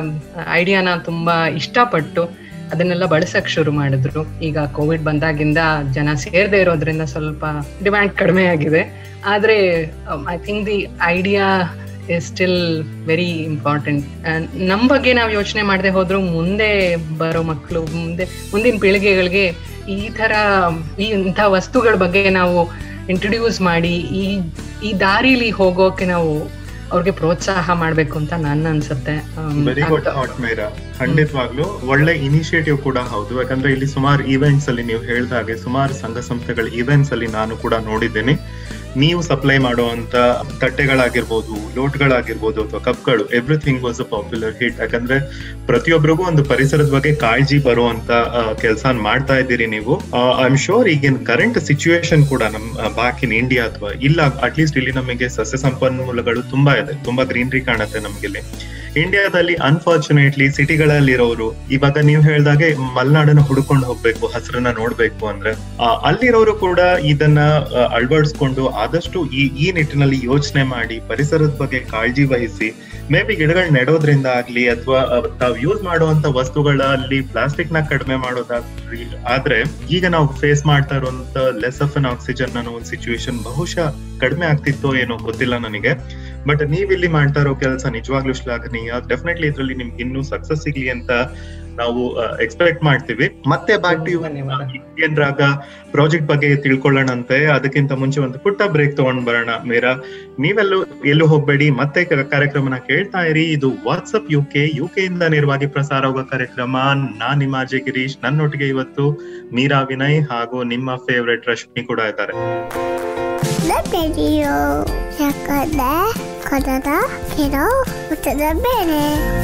ಐಡಿಯಾನ ತುಂಬಾ ಇಷ್ಟಪಟ್ಟು ಅದನ್ನೆಲ್ಲ ಬಳಸಕ್ ಶುರು ಮಾಡಿದ್ರು ಈಗ ಕೋವಿಡ್ ಬಂದಾಗಿಂದ ಜನ ಸೇರ್ದೇ ಇರೋದ್ರಿಂದ ಸ್ವಲ್ಪ ಡಿಮ್ಯಾಂಡ್ ಕಡಿಮೆ ಆಗಿದೆ ಆದ್ರೆ I think the idea is still very important ನಮ್ ಬಗ್ಗೆ ನಾವು ಯೋಚನೆ ಮಾಡದೆ ಹೋದ್ರು ಮುಂದೆ ಬರೋ ಮಕ್ಕಳು ಮುಂದೆ ಮುಂದಿನ ಪೀಳಿಗೆಗಳಿಗೆ ಈ ತರ ಈ ಇಂಥ ವಸ್ತುಗಳ ಬಗ್ಗೆ ನಾವು ಇಂಟ್ರೊಡ್ಯೂಸ್ ಮಾಡಿ ಈ ಈ ದಾರಿಲಿ ಹೋಗೋಕೆ ನಾವು ಅವ್ರಿಗೆ ಪ್ರೋತ್ಸಾಹ ಮಾಡ್ಬೇಕು ಅಂತ ನನ್ನ ಅನ್ಸುತ್ತೆ ವೆರಿ ಗುಡ್ ಥಾಟ್ ಮೀರಾ ಖಂಡಿತವಾಗ್ಲು ಒಳ್ಳೆ ಇನಿಷಿಯೇಟಿವ್ ಕೂಡ ಹೌದು ಯಾಕಂದ್ರೆ ಇಲ್ಲಿ ಸುಮಾರು ಇವೆಂಟ್ಸ್ ಅಲ್ಲಿ ನೀವು ಹೇಳ್ದ ಹಾಗೆ ಸುಮಾರು ಸಂಘ ಸಂಸ್ಥೆಗಳ ಇವೆಂಟ್ಸ್ ಅಲ್ಲಿ ನಾನು ಕೂಡ ನೋಡಿದ್ದೇನೆ ನೀವು ಸಪ್ಲೈ ಮಾಡುವಂತ ತಟ್ಟೆಗಳಾಗಿರ್ಬೋದು ಲೋಟ್ಗಳಾಗಿರ್ಬೋದು ಅಥವಾ ಕಪ್ಗಳು everything was a popular hit ಯಾಕಂದ್ರೆ ಪ್ರತಿಯೊಬ್ಬರಿಗೂ ಒಂದು ಪರಿಸರದ ಬಗ್ಗೆ ಕಾಳಜಿ ಬರುವಂತ ಕೆಲಸ ಮಾಡ್ತಾ ಇದ್ದೀರಿ ನೀವು ಐ ಆಮ್ ಶೋರ್ ಈಗಿನ ಕರೆಂಟ್ ಸಿಚುವೇಶನ್ ಕೂಡ ನಮ್ ಬ್ಯಾಕ್ ಇನ್ ಇಂಡಿಯಾ ಅಥವಾ ಇಲ್ಲ ಅಟ್ಲೀಸ್ಟ್ ಇಲ್ಲಿ ನಮಗೆ ಸಸ್ಯ ಸಂಪನ್ಮೂಲಗಳು ತುಂಬಾ ಇದೆ ತುಂಬಾ ಗ್ರೀನರಿ ಕಾಣುತ್ತೆ ನಮ್ಗೆ ಇಲ್ಲಿ ಇಂಡಿಯಾದಲ್ಲಿ ಅನ್ಫಾರ್ಚುನೇಟ್ಲಿ ಸಿಟಿಗಳಲ್ಲಿರೋರು ಇವಾಗ ನೀವು ಹೇಳ್ದಾಗೆ ಮಲೆನಾಡನ್ನ ಹುಡುಕೊಂಡು ಹೋಗ್ಬೇಕು ಹಸಿರನ್ನ ನೋಡ್ಬೇಕು ಅಂದ್ರೆ ಆ, ಅಲ್ಲಿರೋರು ಕೂಡ ಇದನ್ನ ಆ, ಅಳವಡಿಸ್ಕೊಂಡು ಆದಷ್ಟು ಈ ಈ ನಿಟ್ಟಿನಲ್ಲಿ ಯೋಚನೆ ಮಾಡಿ ಪರಿಸರದ ಬಗ್ಗೆ ಕಾಳಜಿ ವಹಿಸಿ ಮೇ ಬಿ ಗಿಡಗಳು ನೆಡೋದ್ರಿಂದ ಆಗ್ಲಿ ಅಥವಾ ತಾವು ಯೂಸ್ ಮಾಡುವಂತ ವಸ್ತುಗಳಲ್ಲಿ ಪ್ಲಾಸ್ಟಿಕ್ ನ ಕಡಿಮೆ ಮಾಡೋದಾಗ್ಲಿ ಆದ್ರೆ ಈಗ ನಾವು ಫೇಸ್ ಮಾಡ್ತಾ ಇರುವಂತ ಲೆಸ್ ಆಫ್ ಅನ್ ಆಕ್ಸಿಜನ್ ಅನ್ನೋ ಒಂದು ಸಿಚುವೇಶನ್ ಬಹುಶಃ ಕಡಿಮೆ ಆಗ್ತಿತ್ತೋ ಏನೋ ಗೊತ್ತಿಲ್ಲ ನನಗೆ ಬಟ್ ನೀವ್ ಇಲ್ಲಿ ಮಾಡ್ತಾ ಇರೋ ಕೆಲಸ ನಿಜವಾಗ್ಲೂ ಶ್ಲಾಘನೀಯ ಡೆಫಿನೆಟ್ಲಿ ಇದ್ರಲ್ಲಿ ನಿಮ್ಗೆ ಇನ್ನೂ ಸಕ್ಸಸ್ ಸಿಗ್ಲಿ ಅಂತ ನಾವು ಎಕ್ಸ್ಪೆಕ್ಟ್ ಮಾಡ್ತೀವಿ ಮತ್ತೆ ಬ್ಯಾಕ್ ಟು ಧನ್ಯವಾದ. ಇಂಡಿಯನ್ ರಾಗ ಪ್ರಾಜೆಕ್ಟ್ ಬಗ್ಗೆ ತಿಳ್ಕೊಳ್ಳೋಣಂತೆ ಅದಕ್ಕಿಂತ ಮುಂಚೆ ಒಂದು ಪುಟ್ಟ ಬ್ರೇಕ್ ತಗೊಂಡ್ ಬರೋಣ ಮೀರಾ ನೀವೆಲ್ಲೂ ಎಲ್ಲೂ ಹೋಗ್ಬೇಡಿ ಮತ್ತೆ ಕ- ಕಾರ್ಯಕ್ರಮನ ಕೇಳ್ತಾ ಇರಿ ಇದು what's up U K U K ಇಂದ ನೇರವಾಗಿ ಪ್ರಸಾರ ಆಗೋ ಕಾರ್ಯಕ್ರಮ ನಾನ್ ನಿಮ್ಮ ಅಜಯ್ ಗಿರೀಶ್ ನನ್ನೊಟ್ಟಿಗೆ ಇವತ್ತು ಮೀರಾ ವಿನಯ್ ಹಾಗೂ ನಿಮ್ಮ ಫೇವ್ರೆಟ್ ರಶ್ಮಿ ಕೂಡ ಇದ್ದಾರೆ Radio ಯಾಕಂದ್ರೆ ಕನ್ನಡ ಕೆಲೋ ಉತ್ತರ ಬೇರೆ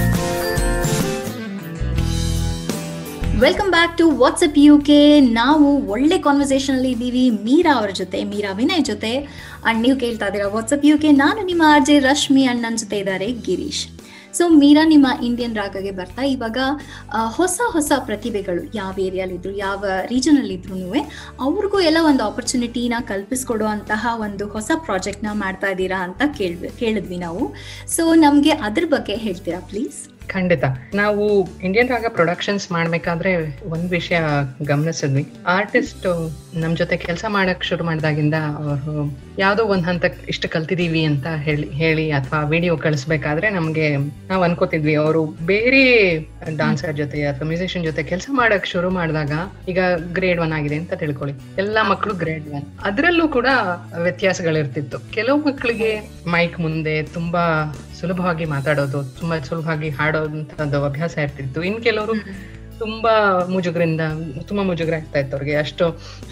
welcome back to what's up U K ನಾವು ಒಳ್ಳೆ ಕಾನ್ವರ್ಸೇಷನ್ ಅಲ್ಲಿ ಇದ್ದೀವಿ ಮೀರಾ ಅವ್ರ ಜೊತೆ ಮೀರಾ ವಿನಯ್ ಜೊತೆ ಅಂಡ್ ನೀವು ಕೇಳ್ತಾ ಇದ್ದೀರಾ ವಾಟ್ಸಪ್ ಯು ಕೆ ನಾನು ನಿಮ್ಮ ಆರ್ ಜೆ ರಶ್ಮಿ ಅಂಡ್ ನನ್ನ ಜೊತೆ ಇದ್ದಾರೆ ಗಿರೀಶ್ ಸೊ ಮೀರಾ ನಿಮ್ಮ ಇಂಡಿಯನ್ ರಾಗಗೆ ಬರ್ತಾ ಇವಾಗ ಆ, ಹೊಸ ಹೊಸ ಪ್ರತಿಭೆಗಳು ಯಾವ ಏರಿಯಾಲಿದ್ರು ಯಾವ ರೀಜನಲ್ಲಿ ಇದ್ರು ಅವ್ರಿಗೂ ಎಲ್ಲ ಒಂದು ಆಪರ್ಚುನಿಟಿನ ಕಲ್ಪಿಸ್ಕೊಡುವಂತಹ ಒಂದು ಹೊಸ ಪ್ರಾಜೆಕ್ಟ್ನ ಮಾಡ್ತಾ ಇದ್ದೀರಾ ಅಂತ ಕೇಳ್ವಿ ಕೇಳಿದ್ವಿ ನಾವು ಸೊ ನಮಗೆ ಅದ್ರ ಬಗ್ಗೆ ಹೇಳ್ತೀರಾ ಪ್ಲೀಸ್ ಖಂಡಿತ ನಾವು ಇಂಡಿಯನ್ ರಾಗ ಪ್ರೊಡಕ್ಷನ್ಸ್ ಮಾಡ್ಬೇಕಾದ್ರೆ ಒಂದ್ ವಿಷಯ ಗಮನಿಸಿದ್ವಿ ಆರ್ಟಿಸ್ಟ್ ನಮ್ ಜೊತೆ ಕೆಲಸ ಮಾಡಕ್ ಶುರು ಮಾಡಿದಾಗಿಂದ ಅವರು ಯಾವ್ದೋ ಒಂದ್ ಹಂತಕ್ ಇಷ್ಟು ಕಲ್ತಿದೀವಿ ಅಂತ ಹೇಳಿ ಹೇಳಿ ಅಥವಾ ವಿಡಿಯೋ ಕಳಿಸ್ಬೇಕಾದ್ರೆ ನಮ್ಗೆ ನಾವ್ ಅನ್ಕೋತಿದ್ವಿ ಅವರು ಬೇರೆ ಡಾನ್ಸರ್ ಜೊತೆ ಅಥವಾ ಮ್ಯೂಸಿಷಿಯನ್ ಜೊತೆ ಕೆಲಸ ಮಾಡಕ್ ಶುರು ಮಾಡಿದಾಗ ಈಗ ಗ್ರೇಡ್ ಒನ್ ಆಗಿದೆ ಅಂತ ತಿಳ್ಕೊಳ್ಳಿ ಎಲ್ಲಾ ಮಕ್ಕಳು ಗ್ರೇಡ್ ಒನ್ ಅದ್ರಲ್ಲೂ ಕೂಡ ವ್ಯತ್ಯಾಸಗಳಿರ್ತಿತ್ತು ಕೆಲವು ಮಕ್ಕಳಿಗೆ ಮೈಕ್ ಮುಂದೆ ತುಂಬಾ ಸುಲಭವಾಗಿ ಮಾತಾಡೋದು ತುಂಬಾ ಸುಲಭವಾಗಿ ಹಾಡೋಂಥದ್ದು ಅಭ್ಯಾಸ ಇರ್ತಿತ್ತು ಇನ್ ಕೆಲವರು ತುಂಬಾ ಮುಜುಗರಿಂದ ತುಂಬಾ ಮುಜುಗರ ಆಗ್ತಾ ಇತ್ತು ಅವ್ರಿಗೆ ಅಷ್ಟು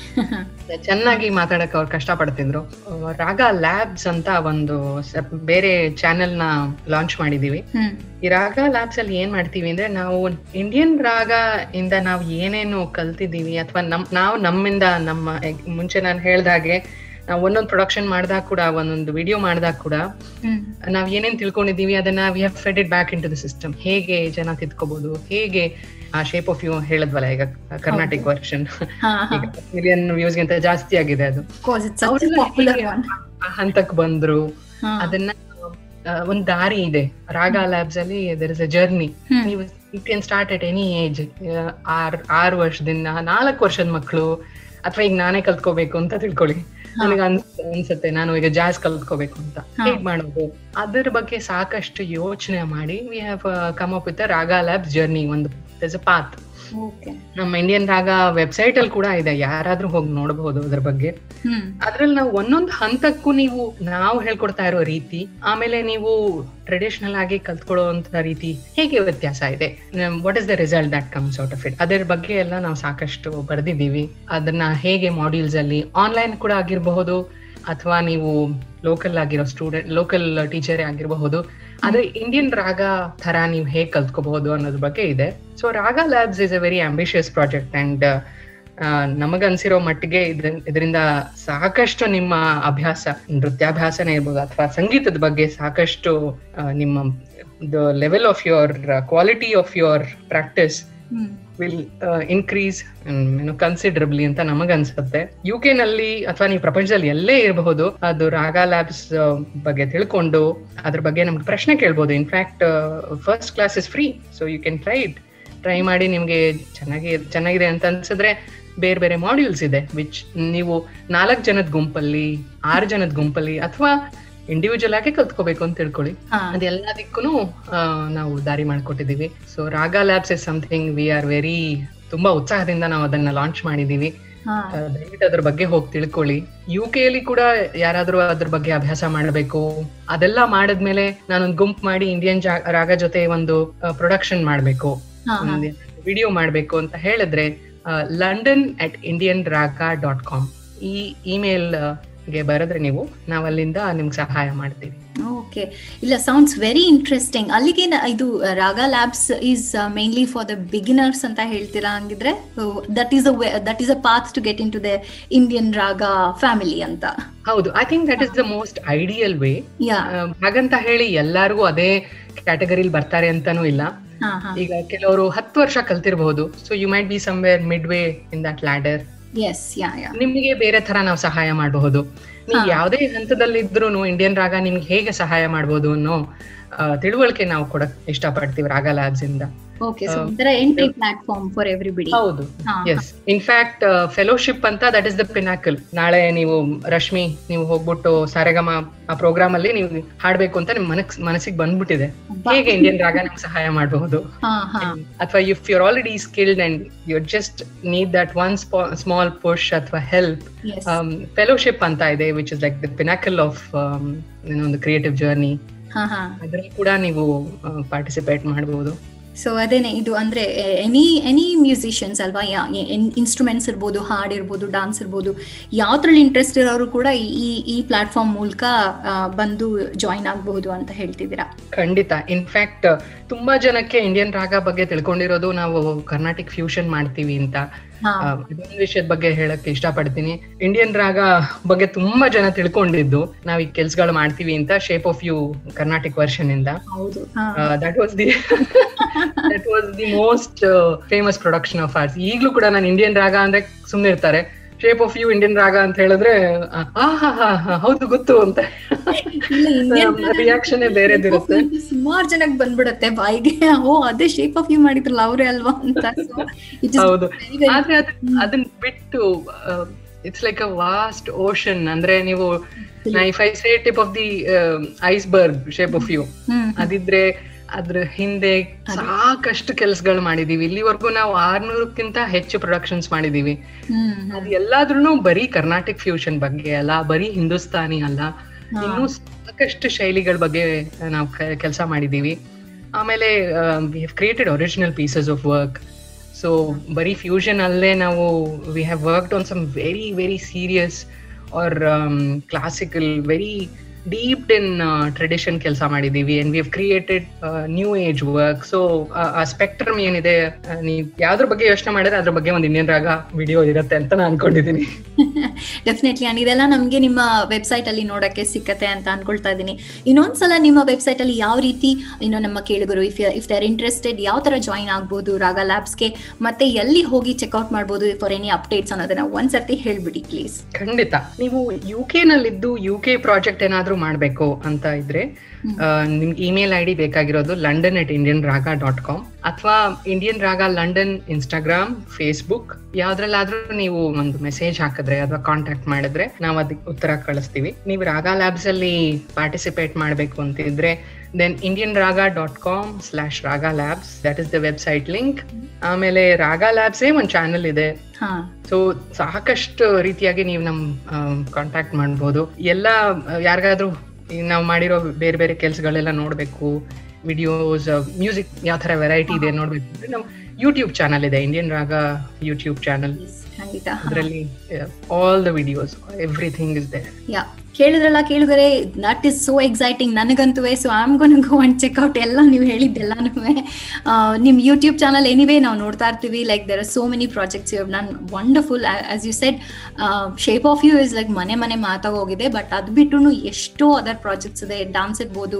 ಚೆನ್ನಾಗಿ ಮಾತಾಡಕ್ ಅವ್ರು ಕಷ್ಟ ಪಡ್ತಿದ್ರು ಅಹ್ ರಾಗ ಲ್ಯಾಬ್ಸ್ ಅಂತ ಒಂದು ಸಪ್- ಬೇರೆ ಚಾನೆಲ್ ನ ಲಾಂಚ್ ಮಾಡಿದೀವಿ ಹ್ಮ್ ಈ ರಾಗ ಲ್ಯಾಬ್ಸ್ ಅಲ್ಲಿ ಏನ್ ಮಾಡ್ತೀವಿ ಅಂದ್ರೆ ನಾವು ಇಂಡಿಯನ್ ರಾಗ ಇಂದ ನಾವು ಏನೇನು ಕಲ್ತಿದೀವಿ ಅಥವಾ ನಮ್ ನಾವು ನಮ್ಮಿಂದ ನಮ್ಮ ಎಗ್- ಮುಂಚೆ ನಾನು ಹೇಳ್ದಾಗೆ ನಾವು ಒಂದೊಂದು ಪ್ರೊಡಕ್ಷನ್ ಮಾಡಿದಾಗ ಕೂಡ ಒಂದೊಂದು ವಿಡಿಯೋ ಮಾಡಿದಾಗ ಕೂಡ ಹ್ಮ್ ನಾವ್ ಏನೇನ್ ತಿಳ್ಕೊಂಡಿದೀವಿ ಅದನ್ನ we have fed it back into the system ಹೇಗೆ ಜನ ತಿದ್ಕೋಬಹುದು ಹೇಗೆ ಆ ಶೇಪ್ ಆಫ್ ಯು ಹೇಳದ್ವಲ್ಲ ಈಗ ಕರ್ನಾಟಿಕ್ ವರ್ಷನ್ ಹಾ ಹಾ ಮಿಲಿಯನ್ ವ್ಯೂಸ್ ಗಿಂತ ಜಾಸ್ತಿ ಆಗಿದೆ ಅದು course it's such a ಅವ್ರೆಲ್ಲ popular ಹೇಗೆ one ಆ ಹಂತಕ್ ಬಂದ್ರು ಹಾ. ಅದನ್ನ ಆ, ಒಂದ್ ದಾರಿ ಇದೆ ರಾಗ ಲ್ಯಾಬ್ಸ್ ಅಲ್ಲಿ there is a journey hmm. ನೀವು you can start at any age ಆರ್ ಆರು ವರ್ಷದಿಂದ ನಾಲ್ಕು ವರ್ಷದ ಮಕ್ಕಳು ಅಥವಾ ಈಗ ನಾನೇ ಕಲ್ತ್ಕೋಬೇಕು ಅಂತ ತಿಳ್ಕೊಳ್ಳಿ ನನಗೆ ಅನ್ಸುತ್ತೆ ನಾನು ಈಗ ಜಾಸ್ ಕಲ್ತ್ಕೋಬೇಕು ಅಂತ ಹಾ. ಹೇಗ್ ಮಾಡೋದು ಅದ್ರ ಬಗ್ಗೆ ಸಾಕಷ್ಟು ಯೋಚನೆ ಮಾಡಿ we have come up with Raga Labs journey ಒಂದು ಇಸ್ ಅ ಪಾತ್ Okay. ನಮ್ಮ ಇಂಡಿಯನ್ ರಾಗ ವೆಬ್ಸೈಟ್ ಅಲ್ಲಿ ಕೂಡ ಇದೆ ಯಾರಾದ್ರೂ ಹೋಗಿ ನೋಡಬಹುದು ಅದ್ರ ಬಗ್ಗೆ ಹ್ಮ್ ಅದ್ರಲ್ಲಿ ನಾವು ಒಂದೊಂದು ಹಂತಕ್ಕೂ ನೀವು ನಾವು ಹೇಳ್ಕೊಡ್ತಾ ಇರೋ ರೀತಿ ಆಮೇಲೆ ನೀವು ಟ್ರೆಡಿಷನಲ್ ಆಗಿ ಕಲ್ತ್ಕೊಳ್ಳುವಂತ ರೀತಿ ಹೇಗೆ ವ್ಯತ್ಯಾಸ ಇದೆ what is the result that comes out of it ಅದರ ಬಗ್ಗೆ ಎಲ್ಲ ನಾವು ಸಾಕಷ್ಟು ಬರೆದಿದ್ದೀವಿ ಅದನ್ನ ಹೇಗೆ ಮಾಡ್ಯೂಲ್ಸ್ ಅಲ್ಲಿ ಆನ್ಲೈನ್ ಕೂಡ ಆಗಿರಬಹುದು ಅಥವಾ ನೀವು ಲೋಕಲ್ ಆಗಿರೋ ಸ್ಟೂಡೆಂಟ್ ಲೋಕಲ್ ಟೀಚರೇ ಆಗಿರಬಹುದು ಆದ್ರೆ ಇಂಡಿಯನ್ ರಾಗ ತರ ನೀವು ಹೇಗೆ ಕಲ್ತ್ಕೋಬಹುದು ಅನ್ನೋದ್ರ ಬಗ್ಗೆ ಇದೆ so Raga Labs is a very ambitious project and ನಮಗನ್ಸಿರೋ ಮಟ್ಟಿಗೆ ಇದ್ರ- ಇದರಿಂದ ಸಾಕಷ್ಟು ನಿಮ್ಮ ಅಭ್ಯಾಸ ನೃತ್ಯಾಭ್ಯಾಸನೇ ಇರ್ಬೋದು ಅಥವಾ ಸಂಗೀತದ ಬಗ್ಗೆ ಸಾಕಷ್ಟು ಆ, ನಿಮ್ಮ the level of your quality of your practice hmm will increase ಏನು ಕನ್ಸಿಡರಬ್ಲಿ ಅಂತ ನಮಗನ್ಸುತ್ತೆ ಯು ಕೆ ನಲ್ಲಿ ಅಥವಾ ನೀವು ಪ್ರಪಂಚದಲ್ಲಿ ಎಲ್ಲೇ ಇರಬಹುದು ಅದು ರಾಗ ಲ್ಯಾಬ್ಸ್ ಬಗ್ಗೆ ತಿಳ್ಕೊಂಡು ಅದ್ರ ಬಗ್ಗೆ ನಮ್ಗೆ ಪ್ರಶ್ನೆ ಕೇಳ್ಬೋದು in fact first class is free so you can try it try ಮಾಡಿ ನಿಮ್ಗೆ ಚೆನ್ನಾಗಿ ಚೆನ್ನಾಗಿದೆ ಅಂತ ಅನ್ಸಿದ್ರೆ ಬೇರೆ ಬೇರೆ ಮಾಡ್ಯೂಲ್ಸ್ ಇದೆ ವಿಚ್ ನೀವು ನಾಲ್ಕು ಜನದ ಗುಂಪಲ್ಲಿ ಆರು ಜನದ ಗುಂಪಲ್ಲಿ ಅಥವಾ ಇಂಡಿವಿಜುವಲ್ ಆಗಿ ಕಲ್ತ್ಕೋಬೇಕು ಅಂತ ತಿಳ್ಕೊಳ್ಳಿ ಹಾ ಅದೆಲ್ಲದಕ್ಕೂ ನಾವು ದಾರಿ ಮಾಡ್ಕೊಟ್ಟಿದೀವಿ so Raga Labs is something we are very ತುಂಬಾ ಉತ್ಸಾಹದಿಂದ ನಾವು ಅದನ್ನ ಲಾಂಚ್ ಮಾಡಿದೀವಿ ಹಾ ಆ, ದಯವಿಟ್ಟು ಅದ್ರ ಬಗ್ಗೆ ಹೋಗಿ ತಿಳ್ಕೊಳ್ಳಿ ಯು ಕೆ ಅಲ್ಲಿ ಕೂಡ ಯಾರಾದ್ರೂ ಅದ್ರ ಬಗ್ಗೆ ಅಭ್ಯಾಸ ಮಾಡಬೇಕು ಅದೆಲ್ಲ ಮಾಡಿದ್ಮೇಲೆ ನಾನೊಂದು ಗುಂಪು ಮಾಡಿ ಇಂಡಿಯನ್ ರಾಗ ಜೊತೆ ಒಂದು ಪ್ರೊಡಕ್ಷನ್ ಮಾಡ್ಬೇಕು ಹಾ, ಹಾ. ವಿಡಿಯೋ ಮಾಡ್ಬೇಕು ಅಂತ ಹೇಳಿದ್ರೆ London at Indian Raga dot com ಈ ಇಮೇಲ್ ಗೆ ಬರೆದ್ರೆ ನೀವು ನಾವು ಅಲ್ಲಿಂದ ನಿಮ್ಗೆ ಸಹಾಯ ಮಾಡ್ತೀವಿ ಓಕೆ ಇಲ್ಲ ಸೌಂಡ್ಸ್ ವೆರಿ ಇಂಟ್ರೆಸ್ಟಿಂಗ್ ಅಲ್ಲಿಗೆ ನ- ಇದು Raga Labs is mainly for the beginners ಅಂತ ಹೇಳ್ತೀರಾ ಹಂಗಿದ್ರೆ that is that is a path to get into the Indian Raga family ಅಂತ ಹೌದು I think that is the most ideal way yeah ಹಾಗಂತ ಹೇಳಿ ಎಲ್ಲಾರ್ಗೂ ಅದೇ ಕ್ಯಾಟಗರಿಲಿ ಬರ್ತಾರೆ ಅಂತಾನೂ ಇಲ್ಲ ಹಾ ಹಾ ಈಗ ಕೆಲವರು ಹತ್ತು ವರ್ಷ ಕಲ್ತಿರಬಹುದು so you might be somewhere mid way in that ladder yes yeah yeah ನಿಮಗೆ ಬೇರೆ ತರ ನಾವು ಸಹಾಯ ಮಾಡಬಹುದು ನೀವು ಹಾ. ಯಾವುದೇ ಹಂತದಲ್ಲಿ ಇದ್ರೂ ಇಂಡಿಯನ್ ರಾಗ ನಿಮ್ಗೆ ಹೇಗೆ ಸಹಾಯ ಮಾಡಬಹುದು ಅನ್ನೋ ಆ, ತಿಳುವಳಿಕೆ ನಾವು ಕೊಡಕ್ ಇಷ್ಟಪಡ್ತೀವಿ ರಾಗ ಲ್ಯಾಬ್ಸ್ ಇಂದ ಓಕೆ ಸೊ Um, ಒಂಥರ ಎಂಟ್ರಿ ಪ್ಲಾಟ್ಫಾರ್ಮ್ ಫಾರ್ ಎವ್ರಿಬಡಿ ಹೌದು ಹಾ, ಎಸ್ ಇನ್ಫ್ಯಾಕ್ಟ್ ಫೆಲೋಶಿಪ್ ಅಂತ ದಟ್ ಇಸ್ ದ ಪಿನಾಕಲ್ ನಾಳೆ ನೀವು ರಶ್ಮಿ ನೀವು ಹೋಗ್ಬಿಟ್ಟು ಸಾರೆಗಮ ಆ ಪ್ರೋಗ್ರಾಮ್ ಅಲ್ಲಿ ನೀವು ಹಾಡ್ಬೇಕು ಅಂತ ನಿಮ್ ಮನಸ್ ಮನಸ್ಸಿಗೆ ಬಂದ್ಬಿಟ್ಟಿದೆ ಹೇಗೆ ಇಂಡಿಯನ್ ರಾಗ ನಮ್ಗೆ ಸಹಾಯ ಮಾಡಬಹುದು ಹಾ ಹಾ ಅಥವಾ if you're already skilled and you just need that one small push ಅಥವಾ ಹೆಲ್ಪ್ ಎಸ್ ಫೆಲೋಶಿಪ್ ಅಂತ ಇದೆ which is like the pinnacle of ಒಂದು ಕ್ರಿಯೇಟಿವ್ ಜರ್ನಿ ಹಾ ಹಾ ಅದರಲ್ಲಿ ಕೂಡ ನೀವು ಪಾರ್ಟಿಸಿಪೇಟ್ ಮಾಡಬಹುದು ಸೊ ಅದೇನೆ ಇದು ಅಂದ್ರೆ ಎನಿ ಎನಿ ಮ್ಯೂಸಿಷಿಯನ್ಸ್ ಅಲ್ವಾ ಇನ್ಸ್ಟ್ರೂಮೆಂಟ್ಸ್ ಇರ್ಬೋದು ಹಾಡ್ ಇರ್ಬೋದು ಡಾನ್ಸ್ ಇರ್ಬೋದು ಯಾವ್ದ್ರಲ್ಲಿ ಇಂಟ್ರೆಸ್ಟ್ ಇರೋರು ಕೂಡ ಈ- ಈ ಈ ಪ್ಲಾಟ್ಫಾರ್ಮ್ ಮೂಲಕ ಆ, ಬಂದು ಜಾಯಿನ್ ಆಗಬಹುದು ಅಂತ ಹೇಳ್ತಿದ್ದೀರಾ ಖಂಡಿತ ಇನ್ಫ್ಯಾಕ್ಟ್ ತುಂಬಾ ಜನಕ್ಕೆ ಇಂಡಿಯನ್ ರಾಗ ಬಗ್ಗೆ ತಿಳ್ಕೊಂಡಿರೋದು ನಾವು ಕರ್ನಾಟಿಕ್ ಫ್ಯೂಷನ್ ಮಾಡ್ತೀವಿ ಅಂತ ಹಾ ಆ, ಇದೊಂದು ವಿಷಯದ ಬಗ್ಗೆ ಹೇಳಕ್ಕೆ ಇಷ್ಟಪಡ್ತೀನಿ ಇಂಡಿಯನ್ ರಾಗ ಬಗ್ಗೆ ತುಂಬಾ ಜನ ತಿಳ್ಕೊಂಡಿದ್ದು ನಾವ್ ಈ ಕೆಲ್ಸಗಳು ಮಾಡ್ತೀವಿ ಅಂತ shape of you Carnatic version ಇಂದ ಹೌದು ಹಾ that was the that was the most famous production of arts ಈಗ್ಲೂ ಕೂಡ ನಾನು ಇಂಡಿಯನ್ ರಾಗ ಅಂದ್ರೆ ಸುಮ್ನೆ ಇರ್ತಾರೆ ಶೇಪ್ ಆಫ್ ಯು ಇಂಡಿಯನ್ ರಾಗ ಅಂತ ಹೇಳಿದ್ರೆ ಆ ಹಾ ಹಾ ಹಾ ಹೌದು ಗೊತ್ತು ಅಂತ ಇಲ್ಲ, Indian ರಿಯಾಕ್ಷನ್ ಬೇರೆದಿರುತ್ತೆ ಸುಮಾರು ಜನಕ್ಕೆ ಬಂದ್ಬಿಡತ್ತೆ ಬಾಯಿಗೆ ಓ ಅದೇ ಶೇಪ್ ಆಫ್ ಯು ಮಾಡಿದ್ರಲ್ಲ ಅವರೇ ಅಲ್ವಾ ಅಂತ So, it is ಹೌದು very, very- ಆದ್ರೆ ಅದ್ ಅದನ್ನ ಬಿಟ್ಟು it's like a vast ocean ಅಂದ್ರೆ ನೀವು if I say tip of the iceberg shape of you hmm ಅದಿದ್ರೆ ಅದ್ರ ಹಿಂದೆ ಸಾಕಷ್ಟು ಕೆಲಸಗಳು ಮಾಡಿದೀವಿ ಇಲ್ಲಿವರೆಗೂ ನಾವು ಆರ್ನೂರಕ್ಕಿಂತ ಹೆಚ್ಚು ಪ್ರೊಡಕ್ಷನ್ಸ್ ಮಾಡಿದೀವಿ ಹ್ಮ್ ಹ್ಮ್. ಅದು ಎಲ್ಲಾದ್ರೂ ಬರೀ ಕರ್ನಾಟಿಕ್ ಫ್ಯೂಷನ್ ಬಗ್ಗೆ ಅಲ್ಲ ಬರೀ ಹಿಂದೂಸ್ತಾನಿ ಅಲ್ಲ ಹಾ. ಇನ್ನೂ ಸಾಕಷ್ಟು ಶೈಲಿಗಳ ಬಗ್ಗೆ ನಾವು ಕೆಲಸ ಮಾಡಿದೀವಿ ಆಮೇಲೆ we have created original pieces of work so ಬರೀ ಫ್ಯೂಷನ್ ಅಲ್ಲೇ ನಾವು we have worked on some very very serious or classical very deep in tradition ಕೆಲಸ ಮಾಡಿದೀವಿ and we have created new age work so ಆ spectrum ಏನಿದೆ ಆ, ನೀವ್ ಯಾವ್ದ್ರ ಬಗ್ಗೆ ಯೋಚನೆ ಮಾಡಿದ್ರೆ ಅದ್ರ ಬಗ್ಗೆ ಒಂದು ಇಂಡಿಯನ್ ರಾಗ ವಿಡಿಯೋ ಇರುತ್ತೆ ಅಂತ ನಾನು ಅನ್ಕೊಂಡಿದ್ದೀನಿ ಡೆಫಿನೆಟ್ಲಿ ಅಂಡ್ ಇದೆಲ್ಲ ನಮಗೆ ನಿಮ್ಮ ವೆಬ್ಸೈಟ್ ಅಲ್ಲಿ ನೋಡಕ್ಕೆ ಸಿಕ್ಕತ್ತೆ ಅಂತ ಅನ್ಕೊಳ್ತಾ ಇದ್ದೀನಿ ಇನ್ನೊಂದ್ಸಲ ನಿಮ್ಮ ವೆಬ್ಸೈಟ್ ಅಲ್ಲಿ ಯಾವ ರೀತಿ ಇನ್ನು ನಮ್ಮ ಕೇಳುಗರು ಇಫ್ ಇಫ್ ದರ್ ಇಂಟ್ರೆಸ್ಟೆಡ್ ಯಾವ ತರ ಜಾಯಿನ್ ಆಗ್ಬೋದು ರಾಗ ಲ್ಯಾಬ್ಸ್ಗೆ ಮತ್ತೆ ಎಲ್ಲಿ ಹೋಗಿ ಚೆಕ್ಔಟ್ ಮಾಡ್ಬೋದು ಫಾರ್ ಎನಿ ಅಪ್ಡೇಟ್ಸ್ ಅನ್ನೋದನ್ನ ಒಂದ್ಸರ್ತಿ ಹೇಳ್ಬಿಡಿ ಪ್ಲೀಸ್ ಖಂಡಿತ ನೀವು ಯು ಕೆ ನಲ್ಲಿದ್ದು ಯು ಕೆ ಪ್ರಾಜೆಕ್ಟ್ ಏನಾದ್ರೂ ಮಾಡ್ಬೇಕು ಅಂತ ಇದ್ರೆ ಆ, ನಿಮ್ಗೆ ಇಮೇಲ್ ಐ ಡಿ ಬೇಕಾಗಿರೋದು London at Indian Raga dot com ಅಥವಾ Indian Raga London Instagram Facebook ಯಾವ್ದ್ರಲ್ಲಾದ್ರೂ ನೀವು ಒಂದು ಮೆಸೇಜ್ ಹಾಕಿದ್ರೆ ಅಥವಾ ಕಾಂಟ್ಯಾಕ್ಟ್ ಮಾಡಿದ್ರೆ ನಾವು ಅದಕ್ಕೆ ಉತ್ತರ ಕಳಿಸ್ತೀವಿ ನೀವು ರಾಗ ಲ್ಯಾಬ್ಸ್ ಅಲ್ಲಿ ಪಾರ್ಟಿಸಿಪೇಟ್ ಮಾಡಬೇಕು ಅಂತಿದ್ರೆ then Indian Raga dot com slash Raga Labs that is the website link ಆಮೇಲೆ ರಾಗ ಲ್ಯಾಬ್ಸೇ ಒಂದು ಚಾನಲ್ ಇದೆ ಹಾ ಸೊ ಸಾಕಷ್ಟು ರೀತಿಯಾಗಿ ನೀವು ನಮ್ ಕಾಂಟ್ಯಾಕ್ಟ್ ಮಾಡ್ಬೋದು ಎಲ್ಲ ಯಾರಿಗಾದ್ರೂ ನಾವು ಮಾಡಿರೋ ಬೇರೆ ಬೇರೆ ಕೆಲಸಗಳೆಲ್ಲ ನೋಡ್ಬೇಕು ವಿಡಿಯೋಸ್ ಮ್ಯೂಸಿಕ್ ಯಾವ ತರ ವೆರೈಟಿ ಇದೆ ನೋಡ್ಬೇಕು ಅಂದ್ರೆ ನಾವು ಯೂಟ್ಯೂಬ್ ಚಾನಲ್ ಇದೆ Indian Raga YouTube channel Yes, ಖಂಡಿತ ಅದರಲ್ಲಿ all the videos everything is there yeah ಕೇಳಿದ್ರಲ್ಲ ಕೇಳಿದರೆ ದಟ್ ಇಸ್ ಸೋ ಎಕ್ಸೈಟಿಂಗ್ ನನಗಂತೂ so am gonna go and check out ಎಲ್ಲ ನೀವು ಹೇಳಿದ್ದೆಲ್ಲಾನು ನಿಮ್ಮ ಯೂಟ್ಯೂಬ್ ಚಾನಲ್ ಎನಿವೇ ನಾವು ನೋಡ್ತಾ ಇರ್ತೀವಿ like there are so many projects you ನಾನು wonderful as you said shape of you is like ಮನೆ ಮನೆ ಮಾತಾಗೋಗಿದೆ ಬಟ್ ಅದು ಬಿಟ್ಟು ಎಷ್ಟೋ ಅದರ್ ಪ್ರಾಜೆಕ್ಟ್ಸ್ ಇದೆ ಡಾನ್ಸ್ ಇರ್ಬೋದು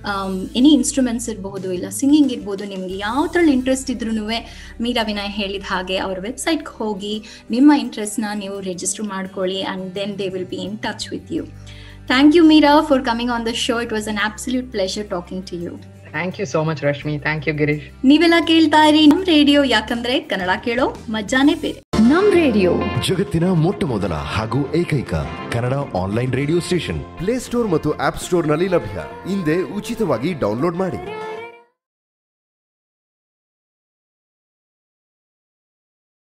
ಎನಿ ಇನ್ಸ್ಟ್ರೂಮೆಂಟ್ಸ್ ಇರ್ಬೋದು ಇಲ್ಲ ಸಿಂಗಿಂಗ್ ಇರ್ಬೋದು ನಿಮ್ಗೆ ಯಾವ್ದ್ರಲ್ಲಿ ಇಂಟ್ರೆಸ್ಟ್ ಇದ್ರೂ ಮೀರಾ ವಿನಯ್ ಹೇಳಿದ ಹಾಗೆ ಅವ್ರ ವೆಬ್ಸೈಟ್ಗೆ ಹೋಗಿ ನಿಮ್ಮ ಇಂಟ್ರೆಸ್ಟ್ನ ನೀವು ರಿಜಿಸ್ಟರ್ ಮಾಡ್ಕೊಳ್ಳಿ and then they will be in touch with you thank you Meera for coming on the show it was an absolute pleasure talking to you thank you so much Rashmi thank you Girish ನೀವೆಲ್ಲ ಕೇಳ್ತಾ ಇರಿ ನಮ್ radio ಯಾಕಂದ್ರೆ ಕನ್ನಡ ಕೇಳೋ ಮಜಾನೇ ಬೇರೆ ನಮ್ radio ಜಗತ್ತಿನ ಮೊಟ್ಟ ಮೊದಲ ಹಾಗೂ ಏಕೈಕ Kannada online radio station Play Store ಮತ್ತು ಆಪ್ ಸ್ಟೋರ್ನಲ್ಲಿ ಲಭ್ಯ ಹಿಂದೆ ಉಚಿತವಾಗಿ ಡೌನ್ಲೋಡ್ ಮಾಡಿ